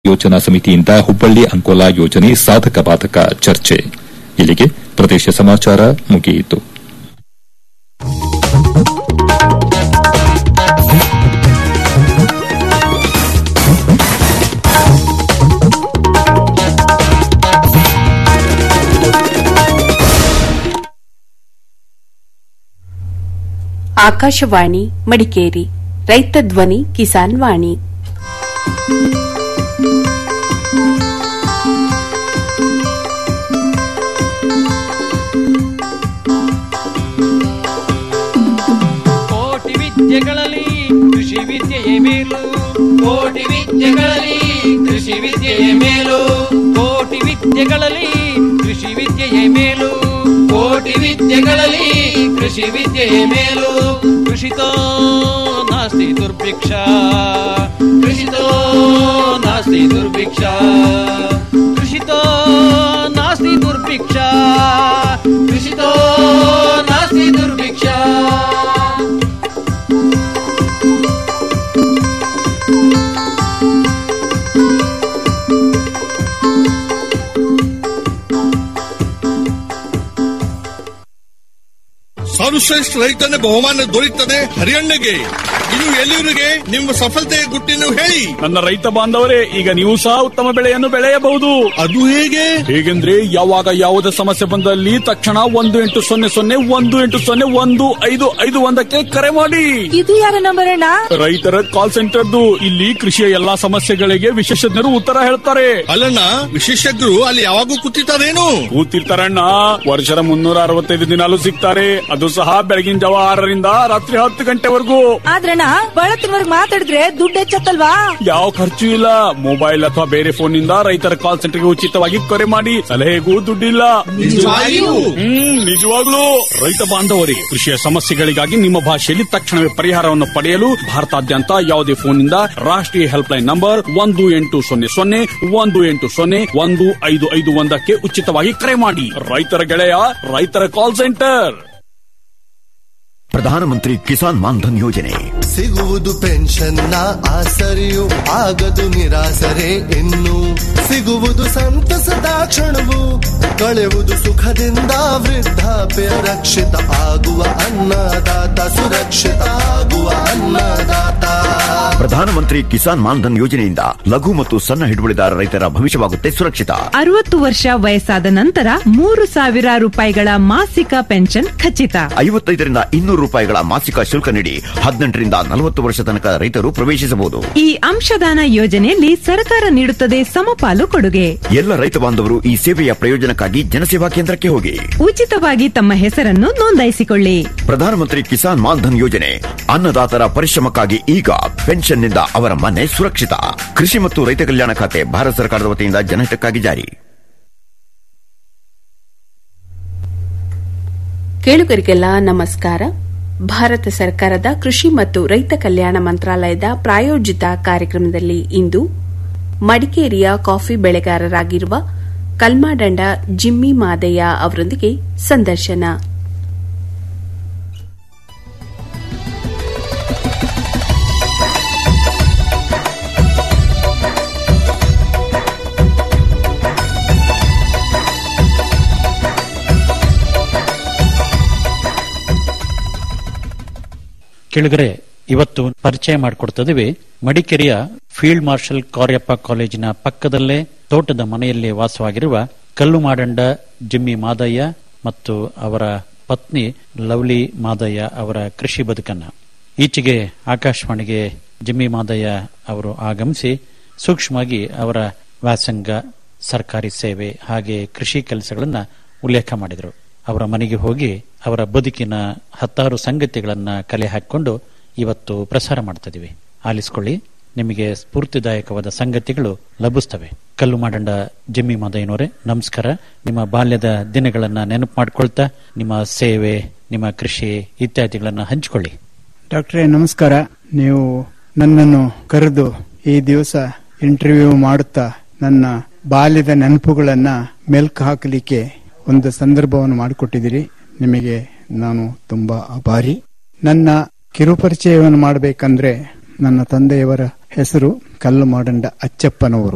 ಯೋಜನಾ ಸಮಿತಿಯಿಂದ ಹುಬ್ಬಳ್ಳಿ ಅಂಕೋಲಾ ಯೋಜನೆ ಸಾಧಕ ಬಾಧಕ ಚರ್ಚೆ ಇಲ್ಲಿಗೆ ಪ್ರದೇಶ ಸಮಾಚಾರ ಮುಗಿಯಿತು ಆಕಾಶವಾಣಿ ಮಡಿಕೇರಿ ರೈತ ಧ್ವನಿ ಕಿಸಾನ್ ವಾಣಿ ಕೋಟಿ ವಿದ್ಯೆಗಳಲ್ಲಿ ಕೃಷಿ ವಿದ್ಯೆಯೇ ಮೇಲು ಕೋಟಿ ವಿದ್ಯೆಗಳಲ್ಲಿ ಕೃಷಿ ವಿದ್ಯೆಯೇ ಮೇಲು ಕೋಟಿ ವಿದ್ಯೆಗಳಲ್ಲಿ ಕೃಷಿ ವಿದ್ಯೆಯೇ ಮೇಲು ಕೋಟಿ ವಿದ್ಯೆಗಳಲ್ಲಿ ಕೃಷಿ ವಿದ್ಯೆಯೇ ಮೇಲು ಕೃಷಿತೋ ನಾಸ್ತಿ ದುರ್ಭಿಕ್ಷ ಕೃಷಿತೋ ನಾಸ್ತಿ ದುರ್ಭಿಕ್ಷ ಕೃಷಿತೋ ನಾಸ್ತಿ ದುರ್ಭಿಕ್ಷ ಕೃಷಿತೋ ನಾಸ್ತಿ ದುರ್ಭಿಕ್ಷ ಸರ್ವಶ್ರೇಷ್ಠ ರೈತನ ಬಹುಮಾನ ದೊರೆಯುತ್ತದೆ ಹರಿಯಣ್ಣಗೆ ಇದು ಎಲ್ಲಿವರಿಗೆ ನಿಮ್ಮ ಸಫಲತೆಯ ಗುಟ್ಟಿನ ಹೇಳಿ ನನ್ನ ರೈತ ಬಾಂಧವರೇ ಈಗ ನೀವು ಸಹ ಉತ್ತಮ ಬೆಳೆಯನ್ನು ಬೆಳೆಯಬಹುದು ಅದು ಹೇಗೆ ಹೇಗೆಂದ್ರೆ ಯಾವಾಗ ಯಾವುದೇ ಸಮಸ್ಯೆ ಬಂದಲ್ಲಿ ತಕ್ಷಣ ಒಂದು ಎಂಟು ಸೊನ್ನೆ ಸೊನ್ನೆ ಒಂದು ಎಂಟು ಸೊನ್ನೆ ಒಂದು ಐದು ಐದು ಒಂದಕ್ಕೆ ಕರೆ ಮಾಡಿ ಇದು ಯಾರ ನಂಬರ್ ಅಣ್ಣ ರೈತರ ಕಾಲ್ ಸೆಂಟರ್ದು ಇಲ್ಲಿ ಕೃಷಿಯ ಎಲ್ಲಾ ಸಮಸ್ಯೆಗಳಿಗೆ ವಿಶೇಷಜ್ಞರು ಉತ್ತರ ಹೇಳ್ತಾರೆ ಅಲ್ಲಣ್ಣ ವಿಶೇಷಜ್ಞರು ಅಲ್ಲಿ ಯಾವಾಗೂ ಕೂತಿರ್ತಾರೇನು ಕೂತಿರ್ತಾರಣ್ಣ ವರ್ಷದ ಮುನ್ನೂರ ಅರವತ್ತೈದು ದಿನಾಲು ಸಿಗ್ತಾರೆ ಅದು ಸಹ ಬೆಳಗಿನ ಜಾವ ಆರರಿಂದ ರಾತ್ರಿ ಹತ್ತು ಗಂಟೆವರೆಗೂ ಆದ್ರಣ್ಣ ಬಳತ್ತಿನವರ್ಗ್ ಮಾತಾಡಿದ್ರೆ ದುಡ್ಡು ಹೆಚ್ಚತ್ತಲ್ವಾ ಯಾವ ಖರ್ಚು ಇಲ್ಲ ಮೊಬೈಲ್ ಅಥವಾ ಬೇರೆ ಫೋನ್ ನಿಂದ ರೈತರ ಕಾಲ್ ಸೆಂಟರ್ಗೆ ಉಚಿತವಾಗಿ ಕರೆ ಮಾಡಿ ಸಲಹೆಗೂ ದುಡ್ಡಿಲ್ಲ ನಿಜವಾಗಿಯೂ? ಹ್ಮ್ ನಿಜವಾಗ್ಲೂ ರೈತ ಬಾಂಧವರಿಗೆ ಕೃಷಿಯ ಸಮಸ್ಯೆಗಳಿಗಾಗಿ ನಿಮ್ಮ ಭಾಷೆಯಲ್ಲಿ ತಕ್ಷಣವೇ ಪರಿಹಾರವನ್ನು ಪಡೆಯಲು ಭಾರತಾದ್ಯಂತ ಯಾವುದೇ ಫೋನ್ನಿಂದ ರಾಷ್ಟ್ರೀಯ ಹೆಲ್ಪ್ ಲೈನ್ ನಂಬರ್ ಒಂದು ಎಂಟು ಸೊನ್ನೆ ಸೊನ್ನೆ ಒಂದು ಎಂಟು ಸೊನ್ನೆ ಒಂದು ಐದು ಐದು ಒಂದಕ್ಕೆ ಉಚಿತವಾಗಿ ಕರೆ ಮಾಡಿ ರೈತರ ಗೆಳೆಯ ರೈತರ ಕಾಲ್ ಸೆಂಟರ್ ಪ್ರಧಾನಮಂತ್ರಿ ಕಿಸಾನ್ ಮಾನ್ಧನ್ ಯೋಜನೆ ಸಿಗುವುದು ಪೆನ್ಷನ್ನ ಆಸರೆಯು ಆಗದು ನಿರಾಸರೆ ಇನ್ನು ಸಿಗುವುದು ಸಂತಸದ ಕ್ಷಣವು ಕಳೆಯುವುದು ಸುಖದಿಂದ ವೃದ್ಧಾಪ್ಯ ರಕ್ಷಿತ ಆಗುವ ಅನ್ನದಾತ ಸುರಕ್ಷಿತ ಆಗುವ ಅನ್ನದಾತ ಪ್ರಧಾನಮಂತ್ರಿ ಕಿಸಾನ್ ಮಾನ್ಧನ್ ಯೋಜನೆಯಿಂದ ಲಘು ಮತ್ತು ಸಣ್ಣ ಹಿಡುವಳಿದಾರ ರೈತರ ಭವಿಷ್ಯವಾಗುತ್ತೆ ಸುರಕ್ಷಿತ ಅರವತ್ತು ವರ್ಷ ವಯಸ್ಸಾದ ನಂತರ ಮೂರು ಸಾವಿರ ರೂಪಾಯಿಗಳ ಮಾಸಿಕ ಪೆನ್ಷನ್ ಖಚಿತ ಐವತ್ತೈದರಿಂದ ಇನ್ನೂರು ರೂಪಾಯಿಗಳ ಮಾಸಿಕ ಶುಲ್ಕ ನೀಡಿ ಹದಿನೆಂಟರಿಂದ ನಲವತ್ತು ವರ್ಷ ತನಕ ರೈತರು ಪ್ರವೇಶಿಸಬಹುದು ಈ ಅಂಶದಾನ ಯೋಜನೆಯಲ್ಲಿ ಸರ್ಕಾರ ನೀಡುತ್ತದೆ ಸಮಪಾಲು ಕೊಡುಗೆ ಎಲ್ಲ ರೈತ ಬಾಂಧವರು ಈ ಸೇವೆಯ ಪ್ರಯೋಜನಕ್ಕಾಗಿ ಜನಸೇವಾ ಕೇಂದ್ರಕ್ಕೆ ಹೋಗಿ ಉಚಿತವಾಗಿ ತಮ್ಮ ಹೆಸರನ್ನು ನೋಂದಾಯಿಸಿಕೊಳ್ಳಿ ಪ್ರಧಾನಮಂತ್ರಿ ಕಿಸಾನ್ ಮಾನ್ಧನ್ ಯೋಜನೆ ಅನ್ನದಾತರ ಪರಿಶ್ರಮಕ್ಕಾಗಿ ಈಗ ಪೆನ್ಷನ್ನಿಂದ ಅವರ ಮನೆ ಸುರಕ್ಷಿತ ಕೃಷಿ ಮತ್ತು ರೈತ ಕಲ್ಯಾಣ ಖಾತೆ ಭಾರತ ಸರ್ಕಾರದ ವತಿಯಿಂದ ಜನಹಿತಕ್ಕಾಗಿ ಜಾರಿ ಕೇಳುಗರಿಗೆಲ್ಲ ನಮಸ್ಕಾರ ಭಾರತ ಸರ್ಕಾರದ ಕೃಷಿ ಮತ್ತು ರೈತ ಕಲ್ಯಾಣ ಮಂತ್ರಾಲಯದ ಪ್ರಾಯೋಜಿತ ಕಾರ್ಯಕ್ರಮದಲ್ಲಿ ಇಂದು ಮಡಿಕೇರಿಯ ಕಾಫಿ ಬೆಳೆಗಾರರಾಗಿರುವ ಕಲ್ಮಾಡಂಡ ಜಿಮ್ಮಿ ಮಾದಯ್ಯ ಅವರೊಂದಿಗೆ ಸಂದರ್ಶನ ಕೆಳಗರೆ ಇವತ್ತು ಪರಿಚಯ ಮಾಡಿಕೊಡ್ತಿದ್ದೀವಿ ಮಡಿಕೇರಿಯ ಫೀಲ್ಡ್ ಮಾರ್ಷಲ್ ಕಾರ್ಯಪ್ಪ ಕಾಲೇಜಿನ ಪಕ್ಕದಲ್ಲೇ ತೋಟದ ಮನೆಯಲ್ಲಿ ವಾಸವಾಗಿರುವ ಕಲ್ಲು ಮಾಡಂಡ ಜಿಮ್ಮಿ ಮಾದಯ್ಯ ಮತ್ತು ಅವರ ಪತ್ನಿ ಲವ್ಲಿ ಮಾದಯ್ಯ ಅವರ ಕೃಷಿ ಬದುಕನ್ನ ಈಚೆಗೆ ಆಕಾಶವಾಣಿಗೆ ಜಿಮ್ಮಿ ಮಾದಯ್ಯ ಅವರು ಆಗಮಿಸಿ ಸೂಕ್ಷ್ಮವಾಗಿ ಅವರ ವ್ಯಾಸಂಗ ಸರ್ಕಾರಿ ಸೇವೆ ಹಾಗೆ ಕೃಷಿ ಕೆಲಸಗಳನ್ನ ಉಲ್ಲೇಖ ಮಾಡಿದರು ಅವರ ಮನೆಗೆ ಹೋಗಿ ಅವರ ಬದುಕಿನ ಹತ್ತಾರು ಸಂಗತಿಗಳನ್ನ ಕಲೆ ಹಾಕಿಕೊಂಡು ಇವತ್ತು ಪ್ರಸಾರ ಮಾಡ್ತಿದ್ದೀವಿ ಆಲಿಸ್ಕೊಳ್ಳಿ ನಿಮಗೆ ಸ್ಫೂರ್ತಿದಾಯಕವಾದ ಸಂಗತಿಗಳು ಲಭಿಸ್ತವೆ ಕಲ್ಲು ಮಾಡಂಡ ಜಿಮ್ಮಿ ಮಾದಯ್ಯನವರೇ ನಮಸ್ಕಾರ ನಿಮ್ಮ ಬಾಲ್ಯದ ದಿನಗಳನ್ನ ನೆನಪು ಮಾಡ್ಕೊಳ್ತಾ ನಿಮ್ಮ ಸೇವೆ ನಿಮ್ಮ ಕೃಷಿ ಇತ್ಯಾದಿಗಳನ್ನ ಹಂಚಿಕೊಳ್ಳಿ ಡಾಕ್ಟ್ರೇ ನಮಸ್ಕಾರ ನೀವು ನನ್ನನ್ನು ಕರೆದು ಈ ದಿವಸ ಇಂಟರ್ವ್ಯೂ ಮಾಡುತ್ತಾ ನನ್ನ ಬಾಲ್ಯದ ನೆನಪುಗಳನ್ನ ಮೆಲ್ಕು ಹಾಕಲಿಕ್ಕೆ ಒಂದು ಸಂದರ್ಭವನ್ನು ಮಾಡಿಕೊಟ್ಟಿದ್ದೀರಿ ನಿಮಗೆ ನಾನು ತುಂಬಾ ಆಭಾರಿ ನನ್ನ ಕಿರುಪರಿಚಯವನ್ನು ಮಾಡಬೇಕಂದ್ರೆ ನನ್ನ ತಂದೆಯವರ ಹೆಸರು ಕಲ್ಲು ಮಾಡಂಡ ಅಚ್ಚಪ್ಪನವರು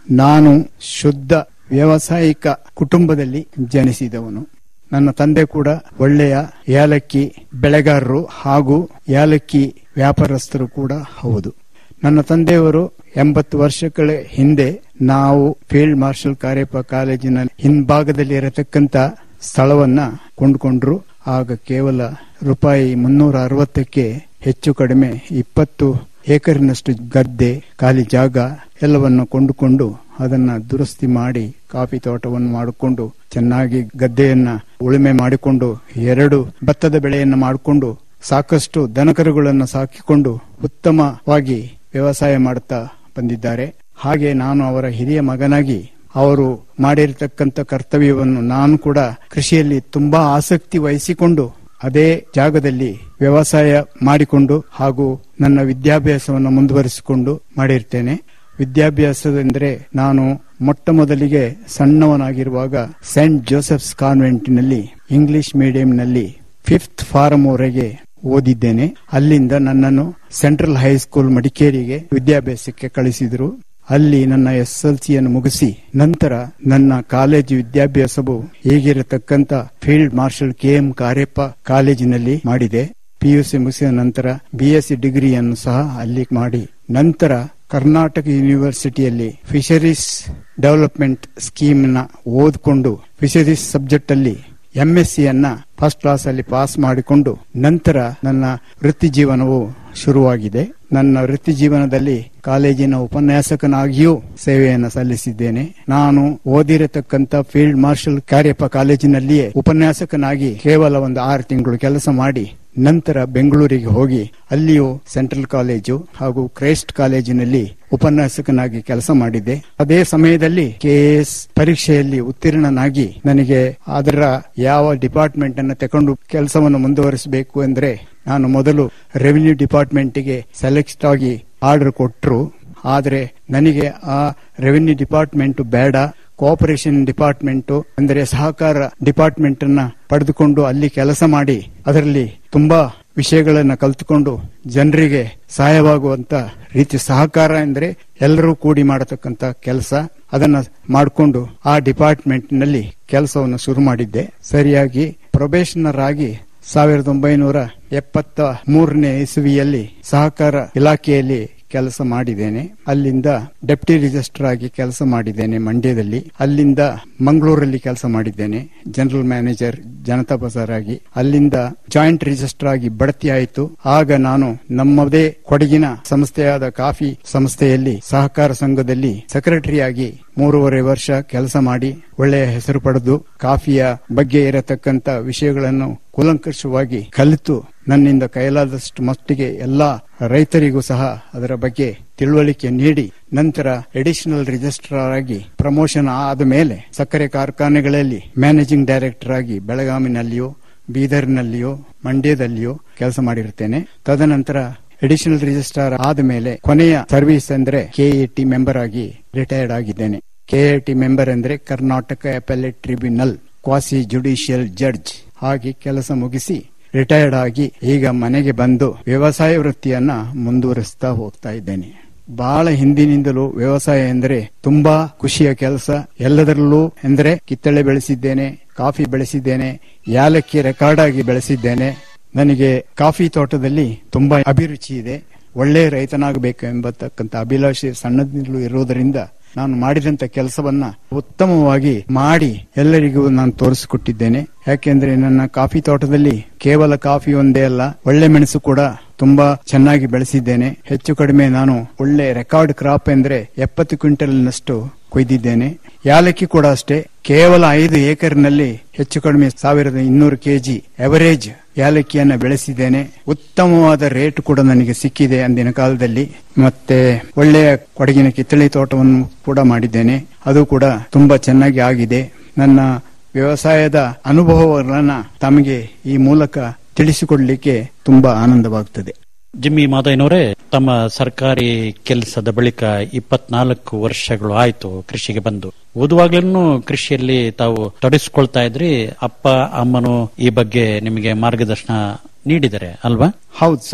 ನಾನು ಶುದ್ಧ ವ್ಯಾವಸಾಯಿಕ ಕುಟುಂಬದಲ್ಲಿ ಜನಿಸಿದವನು ನನ್ನ ತಂದೆ ಕೂಡ ಒಳ್ಳೆಯ ಏಲಕ್ಕಿ ಬೆಳೆಗಾರರು ಹಾಗೂ ಏಲಕ್ಕಿ ವ್ಯಾಪಾರಸ್ಥರು ಕೂಡ ಹೌದು ನನ್ನ ತಂದೆಯವರು ಎಂಬತ್ತು ವರ್ಷಗಳ ಹಿಂದೆ ನಾವು ಫೀಲ್ಡ್ ಮಾರ್ಷಲ್ ಕಾರ್ಯಪ್ಪ ಕಾಲೇಜಿನ ಹಿಂಭಾಗದಲ್ಲಿ ಇರತಕ್ಕಂತ ಸ್ಥಳವನ್ನ ಕೊಂಡುಕೊಂಡ್ರು ಆಗ ಕೇವಲ ರೂಪಾಯಿ ಮುನ್ನೂರ ಅರವತ್ತಕ್ಕೆ ಹೆಚ್ಚು ಕಡಿಮೆ ಇಪ್ಪತ್ತು ಏಕರಿನಷ್ಟು ಗದ್ದೆ ಖಾಲಿ ಜಾಗ ಎಲ್ಲವನ್ನು ಕೊಂಡುಕೊಂಡು ಅದನ್ನ ದುರಸ್ತಿ ಮಾಡಿ ಕಾಫಿ ತೋಟವನ್ನು ಮಾಡಿಕೊಂಡು ಚೆನ್ನಾಗಿ ಗದ್ದೆಯನ್ನ ಉಳುಮೆ ಮಾಡಿಕೊಂಡು ಎರಡು ಭತ್ತದ ಬೆಳೆಯನ್ನ ಮಾಡಿಕೊಂಡು ಸಾಕಷ್ಟು ದನಕರುಗಳನ್ನು ಸಾಕಿಕೊಂಡು ಉತ್ತಮವಾಗಿ ವ್ಯವಸಾಯ ಮಾಡುತ್ತಾ ಬಂದಿದ್ದಾರೆ ಹಾಗೆ ನಾನು ಅವರ ಹಿರಿಯ ಮಗನಾಗಿ ಅವರು ಮಾಡಿರತಕ್ಕಂತ ಕರ್ತವ್ಯವನ್ನು ನಾನು ಕೂಡ ಕೃಷಿಯಲ್ಲಿ ತುಂಬಾ ಆಸಕ್ತಿ ವಹಿಸಿಕೊಂಡು ಅದೇ ಜಾಗದಲ್ಲಿ ವ್ಯವಸಾಯ ಮಾಡಿಕೊಂಡು ಹಾಗೂ ನನ್ನ ವಿದ್ಯಾಭ್ಯಾಸವನ್ನು ಮುಂದುವರಿಸಿಕೊಂಡು ಮಾಡಿರ್ತೇನೆ ವಿದ್ಯಾಭ್ಯಾಸವೆಂದರೆ ನಾನು ಮೊಟ್ಟ ಮೊದಲಿಗೆ ಸಣ್ಣವನಾಗಿರುವಾಗ ಸೆಂಟ್ ಜೋಸೆಫ್ಸ್ ಕಾನ್ವೆಂಟ್ನಲ್ಲಿ ಇಂಗ್ಲಿಷ್ ಮೀಡಿಯಂನಲ್ಲಿ ಫಿಫ್ತ್ ಫಾರಂ ವರೆಗೆ ಓದಿದ್ದೇನೆ ಅಲ್ಲಿಂದ ನನ್ನನ್ನು ಸೆಂಟ್ರಲ್ ಹೈಸ್ಕೂಲ್ ಮಡಿಕೇರಿಗೆ ವಿದ್ಯಾಭ್ಯಾಸಕ್ಕೆ ಕಳಿಸಿದರು ಅಲ್ಲಿ ನನ್ನ ಎಸ್ ಎಲ್ ಸಿಯನ್ನು ಮುಗಿಸಿ ನಂತರ ನನ್ನ ಕಾಲೇಜು ವಿದ್ಯಾಭ್ಯಾಸವು ಈಗಿರತಕ್ಕಂತ field marshal K M Kariappa ಕಾಲೇಜಿನಲ್ಲಿ ಮಾಡಿದೆ ಪಿಯುಸಿ ಮುಗಿಸಿದ ನಂತರ ಬಿಎಸ್ಸಿ ಡಿಗ್ರಿಯನ್ನು ಸಹ ಅಲ್ಲಿ ಮಾಡಿ ನಂತರ ಕರ್ನಾಟಕ ಯೂನಿವರ್ಸಿಟಿಯಲ್ಲಿ ಫಿಶರೀಸ್ ಡೆವಲಪ್ಮೆಂಟ್ ಸ್ಕೀಮ್ ನ ಓದ್ಕೊಂಡು ಫಿಶರೀಸ್ ಸಬ್ಜೆಕ್ಟ್ ಅಲ್ಲಿ ಎಂಎಸ್ಸಿ ಅನ್ನ ಫಸ್ಟ್ ಕ್ಲಾಸ್ ಅಲ್ಲಿ ಪಾಸ್ ಮಾಡಿಕೊಂಡು ನಂತರ ನನ್ನ ವೃತ್ತಿ ಜೀವನವು ಶುರುವಾಗಿದೆ ನನ್ನ ವೃತ್ತಿ ಜೀವನದಲ್ಲಿ ಕಾಲೇಜಿನ ಉಪನ್ಯಾಸಕನಾಗಿಯೂ ಸೇವೆಯನ್ನು ಸಲ್ಲಿಸಿದ್ದೇನೆ ನಾನು ಓದಿರತಕ್ಕಂತ ಫೀಲ್ಡ್ ಮಾರ್ಷಲ್ ಕಾರ್ಯಪ್ಪ ಕಾಲೇಜಿನಲ್ಲಿಯೇ ಉಪನ್ಯಾಸಕನಾಗಿ ಕೇವಲ ಒಂದು ಆರು ತಿಂಗಳು ಕೆಲಸ ಮಾಡಿ ನಂತರ ಬೆಂಗಳೂರಿಗೆ ಹೋಗಿ ಅಲ್ಲಿಯೂ ಸೆಂಟ್ರಲ್ ಕಾಲೇಜು ಹಾಗೂ ಕ್ರೈಸ್ಟ್ ಕಾಲೇಜಿನಲ್ಲಿ ಉಪನ್ಯಾಸಕನಾಗಿ ಕೆಲಸ ಮಾಡಿದ್ದೆ ಅದೇ ಸಮಯದಲ್ಲಿ ಕೆಎಎಸ್ ಪರೀಕ್ಷೆಯಲ್ಲಿ ಉತ್ತೀರ್ಣನಾಗಿ ನನಗೆ ಅದರ ಯಾವ ಡಿಪಾರ್ಟ್ಮೆಂಟ್ ಅನ್ನು ತಗೊಂಡು ಕೆಲಸವನ್ನು ಮುಂದುವರಿಸಬೇಕು ಅಂದ್ರೆ ನಾನು ಮೊದಲು ರೆವಿನ್ಯೂ ಡಿಪಾರ್ಟ್ಮೆಂಟ್ಗೆ ಸೆಲೆಕ್ಟ್ ಆಗಿ ಆರ್ಡರ್ ಕೊಟ್ಟರು ಆದರೆ ನನಗೆ ಆ ರೆವಿನ್ಯೂ ಡಿಪಾರ್ಟ್ಮೆಂಟ್ ಬೇಡ ಕೋಆಪರೇಷನ್ ಡಿಪಾರ್ಟ್ಮೆಂಟ್ ಅಂದರೆ ಸಹಕಾರ ಡಿಪಾರ್ಟ್ಮೆಂಟ್ ಅನ್ನ ಪಡೆದುಕೊಂಡು ಅಲ್ಲಿ ಕೆಲಸ ಮಾಡಿ ಅದರಲ್ಲಿ ತುಂಬಾ ವಿಷಯಗಳನ್ನ ಕಲ್ತುಕೊಂಡು ಜನರಿಗೆ ಸಹಾಯವಾಗುವಂತ ರೀತಿ ಸಹಕಾರ ಅಂದ್ರೆ ಎಲ್ಲರೂ ಕೂಡಿ ಮಾಡತಕ್ಕಂತ ಕೆಲಸ ಅದನ್ನ ಮಾಡಿಕೊಂಡು ಆ ಡಿಪಾರ್ಟ್ಮೆಂಟ್ ನಲ್ಲಿ ಕೆಲಸವನ್ನು ಶುರು ಮಾಡಿದ್ದೆ ಸರಿಯಾಗಿ ಪ್ರೊಬೇಷನರ್ ಆಗಿ ಸಾವಿರದ ಒಂಬೈನೂರ ಎಪ್ಪತ್ತ ಮೂರನೇ ಇಸುವಿಯಲ್ಲಿ ಸಹಕಾರ ಇಲಾಖೆಯಲ್ಲಿ ಕೆಲಸ ಮಾಡಿದ್ದೇನೆ ಅಲ್ಲಿಂದ ಡೆಪ್ಟಿ ರಿಜಿಸ್ಟರ್ ಆಗಿ ಕೆಲಸ ಮಾಡಿದ್ದೇನೆ ಮಂಡ್ಯದಲ್ಲಿ ಅಲ್ಲಿಂದ ಮಂಗಳೂರಲ್ಲಿ ಕೆಲಸ ಮಾಡಿದ್ದೇನೆ ಜನರಲ್ ಮ್ಯಾನೇಜರ್ ಜನತಾ ಬಜಾರ್ ಆಗಿ ಅಲ್ಲಿಂದ ಜಾಯಿಂಟ್ ರಿಜಿಸ್ಟರ್ ಆಗಿ ಬಡ್ತಿ ಆಯಿತು ಆಗ ನಾನು ನಮ್ಮದೇ ಕೊಡಗಿನ ಸಂಸ್ಥೆಯಾದ ಕಾಫಿ ಸಂಸ್ಥೆಯಲ್ಲಿ ಸಹಕಾರ ಸಂಘದಲ್ಲಿ ಸೆಕ್ರೆಟರಿ ಆಗಿ ಮೂರುವರೆ ವರ್ಷ ಕೆಲಸ ಮಾಡಿ ಒಳ್ಳೆಯ ಹೆಸರು ಪಡೆದು ಕಾಫಿಯ ಬಗ್ಗೆ ಇರತಕ್ಕಂತ ವಿಷಯಗಳನ್ನು ಕೂಲಂಕಷವಾಗಿ ಕಲಿತು ನನ್ನಿಂದ ಕೈಲಾದಷ್ಟು ಮಟ್ಟಿಗೆ ಎಲ್ಲಾ ರೈತರಿಗೂ ಸಹ ಅದರ ಬಗ್ಗೆ ತಿಳುವಳಿಕೆ ನೀಡಿ ನಂತರ ಎಡಿಷನಲ್ ರಿಜಿಸ್ಟ್ರಾರ್ ಆಗಿ ಪ್ರಮೋಷನ್ ಆದ ಮೇಲೆ ಸಕ್ಕರೆ ಕಾರ್ಖಾನೆಗಳಲ್ಲಿ ಮ್ಯಾನೇಜಿಂಗ್ ಡೈರೆಕ್ಟರ್ ಆಗಿ ಬೆಳಗಾವಿನಲ್ಲಿಯೋ ಬೀದರ್ನಲ್ಲಿಯೋ ಮಂಡ್ಯದಲ್ಲಿಯೋ ಕೆಲಸ ಮಾಡಿರುತ್ತೇನೆ ತದನಂತರ ಎಡಿಷನಲ್ ರಿಜಿಸ್ಟ್ರಾರ್ ಆದ ಮೇಲೆ ಕೊನೆಯ ಸರ್ವಿಸ್ ಅಂದ್ರೆ ಕೆಎಟಿ ಮೆಂಬರ್ ಆಗಿ ರಿಟೈರ್ಡ್ ಆಗಿದ್ದೇನೆ ಕೆಎಟಿ ಮೆಂಬರ್ ಅಂದ್ರೆ Karnataka appellate tribunal quasi judicial judge ಆಗಿ ಕೆಲಸ ಮುಗಿಸಿ ರಿಟೈರ್ಡ್ ಆಗಿ ಈಗ ಮನೆಗೆ ಬಂದು ವ್ಯವಸಾಯ ವೃತ್ತಿಯನ್ನ ಮುಂದುವರಿಸ್ತಾ ಹೋಗ್ತಾ ಇದ್ದೇನೆ ಬಹಳ ಹಿಂದಿನಿಂದಲೂ ವ್ಯವಸಾಯ ಎಂದರೆ ತುಂಬಾ ಖುಷಿಯ ಕೆಲಸ ಎಲ್ಲದರಲ್ಲೂ ಎಂದರೆ ಕಿತ್ತಳೆ ಬೆಳೆಸಿದ್ದೇನೆ ಕಾಫಿ ಬೆಳೆಸಿದ್ದೇನೆ ಯಾಲಕ್ಕಿ ರೆಕಾರ್ಡ್ ಆಗಿ ಬೆಳೆಸಿದ್ದೇನೆ ನನಗೆ ಕಾಫಿ ತೋಟದಲ್ಲಿ ತುಂಬಾ ಅಭಿರುಚಿ ಇದೆ ಒಳ್ಳೆಯ ರೈತನಾಗಬೇಕು ಎಂಬತಕ್ಕಂಥ ಅಭಿಲಾಷೆ ಸಣ್ಣದಿಂದಲೂ ಇರುವುದರಿಂದ ನಾನು ಮಾಡಿದಂತ ಕೆಲಸವನ್ನ ಉತ್ತಮವಾಗಿ ಮಾಡಿ ಎಲ್ಲರಿಗೂ ನಾನು ತೋರಿಸಿಕೊಟ್ಟಿದ್ದೇನೆ ಯಾಕೆಂದ್ರೆ ನನ್ನ ಕಾಫಿ ತೋಟದಲ್ಲಿ ಕೇವಲ ಕಾಫಿ ಒಂದೇ ಅಲ್ಲ ಒಳ್ಳೆ ಮೆಣಸು ಕೂಡ ತುಂಬಾ ಚೆನ್ನಾಗಿ ಬೆಳೆಸಿದ್ದೇನೆ ಹೆಚ್ಚು ಕಡಿಮೆ ನಾನು ಒಳ್ಳೆ ರೆಕಾರ್ಡ್ ಕ್ರಾಪ್ ಎಂದ್ರೆ ಎಪ್ಪತ್ತು ಕ್ವಿಂಟಲ್ನಷ್ಟು ಕೊಯ್ದಿದ್ದೇನೆ ಯಾಲಕ್ಕಿ ಕೂಡ ಅಷ್ಟೇ ಕೇವಲ ಐದು ಏಕರ್ನಲ್ಲಿ ಹೆಚ್ಚು ಕಡಿಮೆ ಸಾವಿರದ ಇನ್ನೂರು ಕೆಜಿ ಎವರೇಜ್ ಯಾಲಕ್ಕಿಯನ್ನ ಬೆಳೆಸಿದ್ದೇನೆ ಉತ್ತಮವಾದ ರೇಟ್ ಕೂಡ ನನಗೆ ಸಿಕ್ಕಿದೆ ಅಂದಿನ ಕಾಲದಲ್ಲಿ ಮತ್ತೆ ಒಳ್ಳೆಯ ಕೊಡಗಿನ ಕಿತ್ತಳೆ ತೋಟವನ್ನು ಕೂಡ ಮಾಡಿದ್ದೇನೆ ಅದು ಕೂಡ ತುಂಬಾ ಚೆನ್ನಾಗಿ ಆಗಿದೆ ನನ್ನ ವ್ಯವಸಾಯದ ಅನುಭವಗಳನ್ನ ತಮಗೆ ಈ ಮೂಲಕ ತಿಳಿಸಿಕೊಡ್ಲಿಕ್ಕೆ ತುಂಬಾ ಆನಂದವಾಗುತ್ತದೆ ಜಿಮ್ಮಿ ಮಾದಯ್ಯನವರೇ ತಮ್ಮ ಸರ್ಕಾರಿ ಕೆಲಸದ ಬಳಿಕ ಇಪ್ಪತ್ನಾಲ್ಕು ವರ್ಷಗಳು ಆಯ್ತು ಕೃಷಿಗೆ ಬಂದು ಓದುವಾಗ್ಲೂ ಕೃಷಿಯಲ್ಲಿ ತಾವು ತೊಡಗಿಸ್ಕೊಳ್ತಾ ಇದ್ರಿ ಅಪ್ಪ ಅಮ್ಮನು ಈ ಬಗ್ಗೆ ನಿಮಗೆ ಮಾರ್ಗದರ್ಶನ ನೀಡಿದರೆ ಅಲ್ವಾ ಹೌದು ಸರ್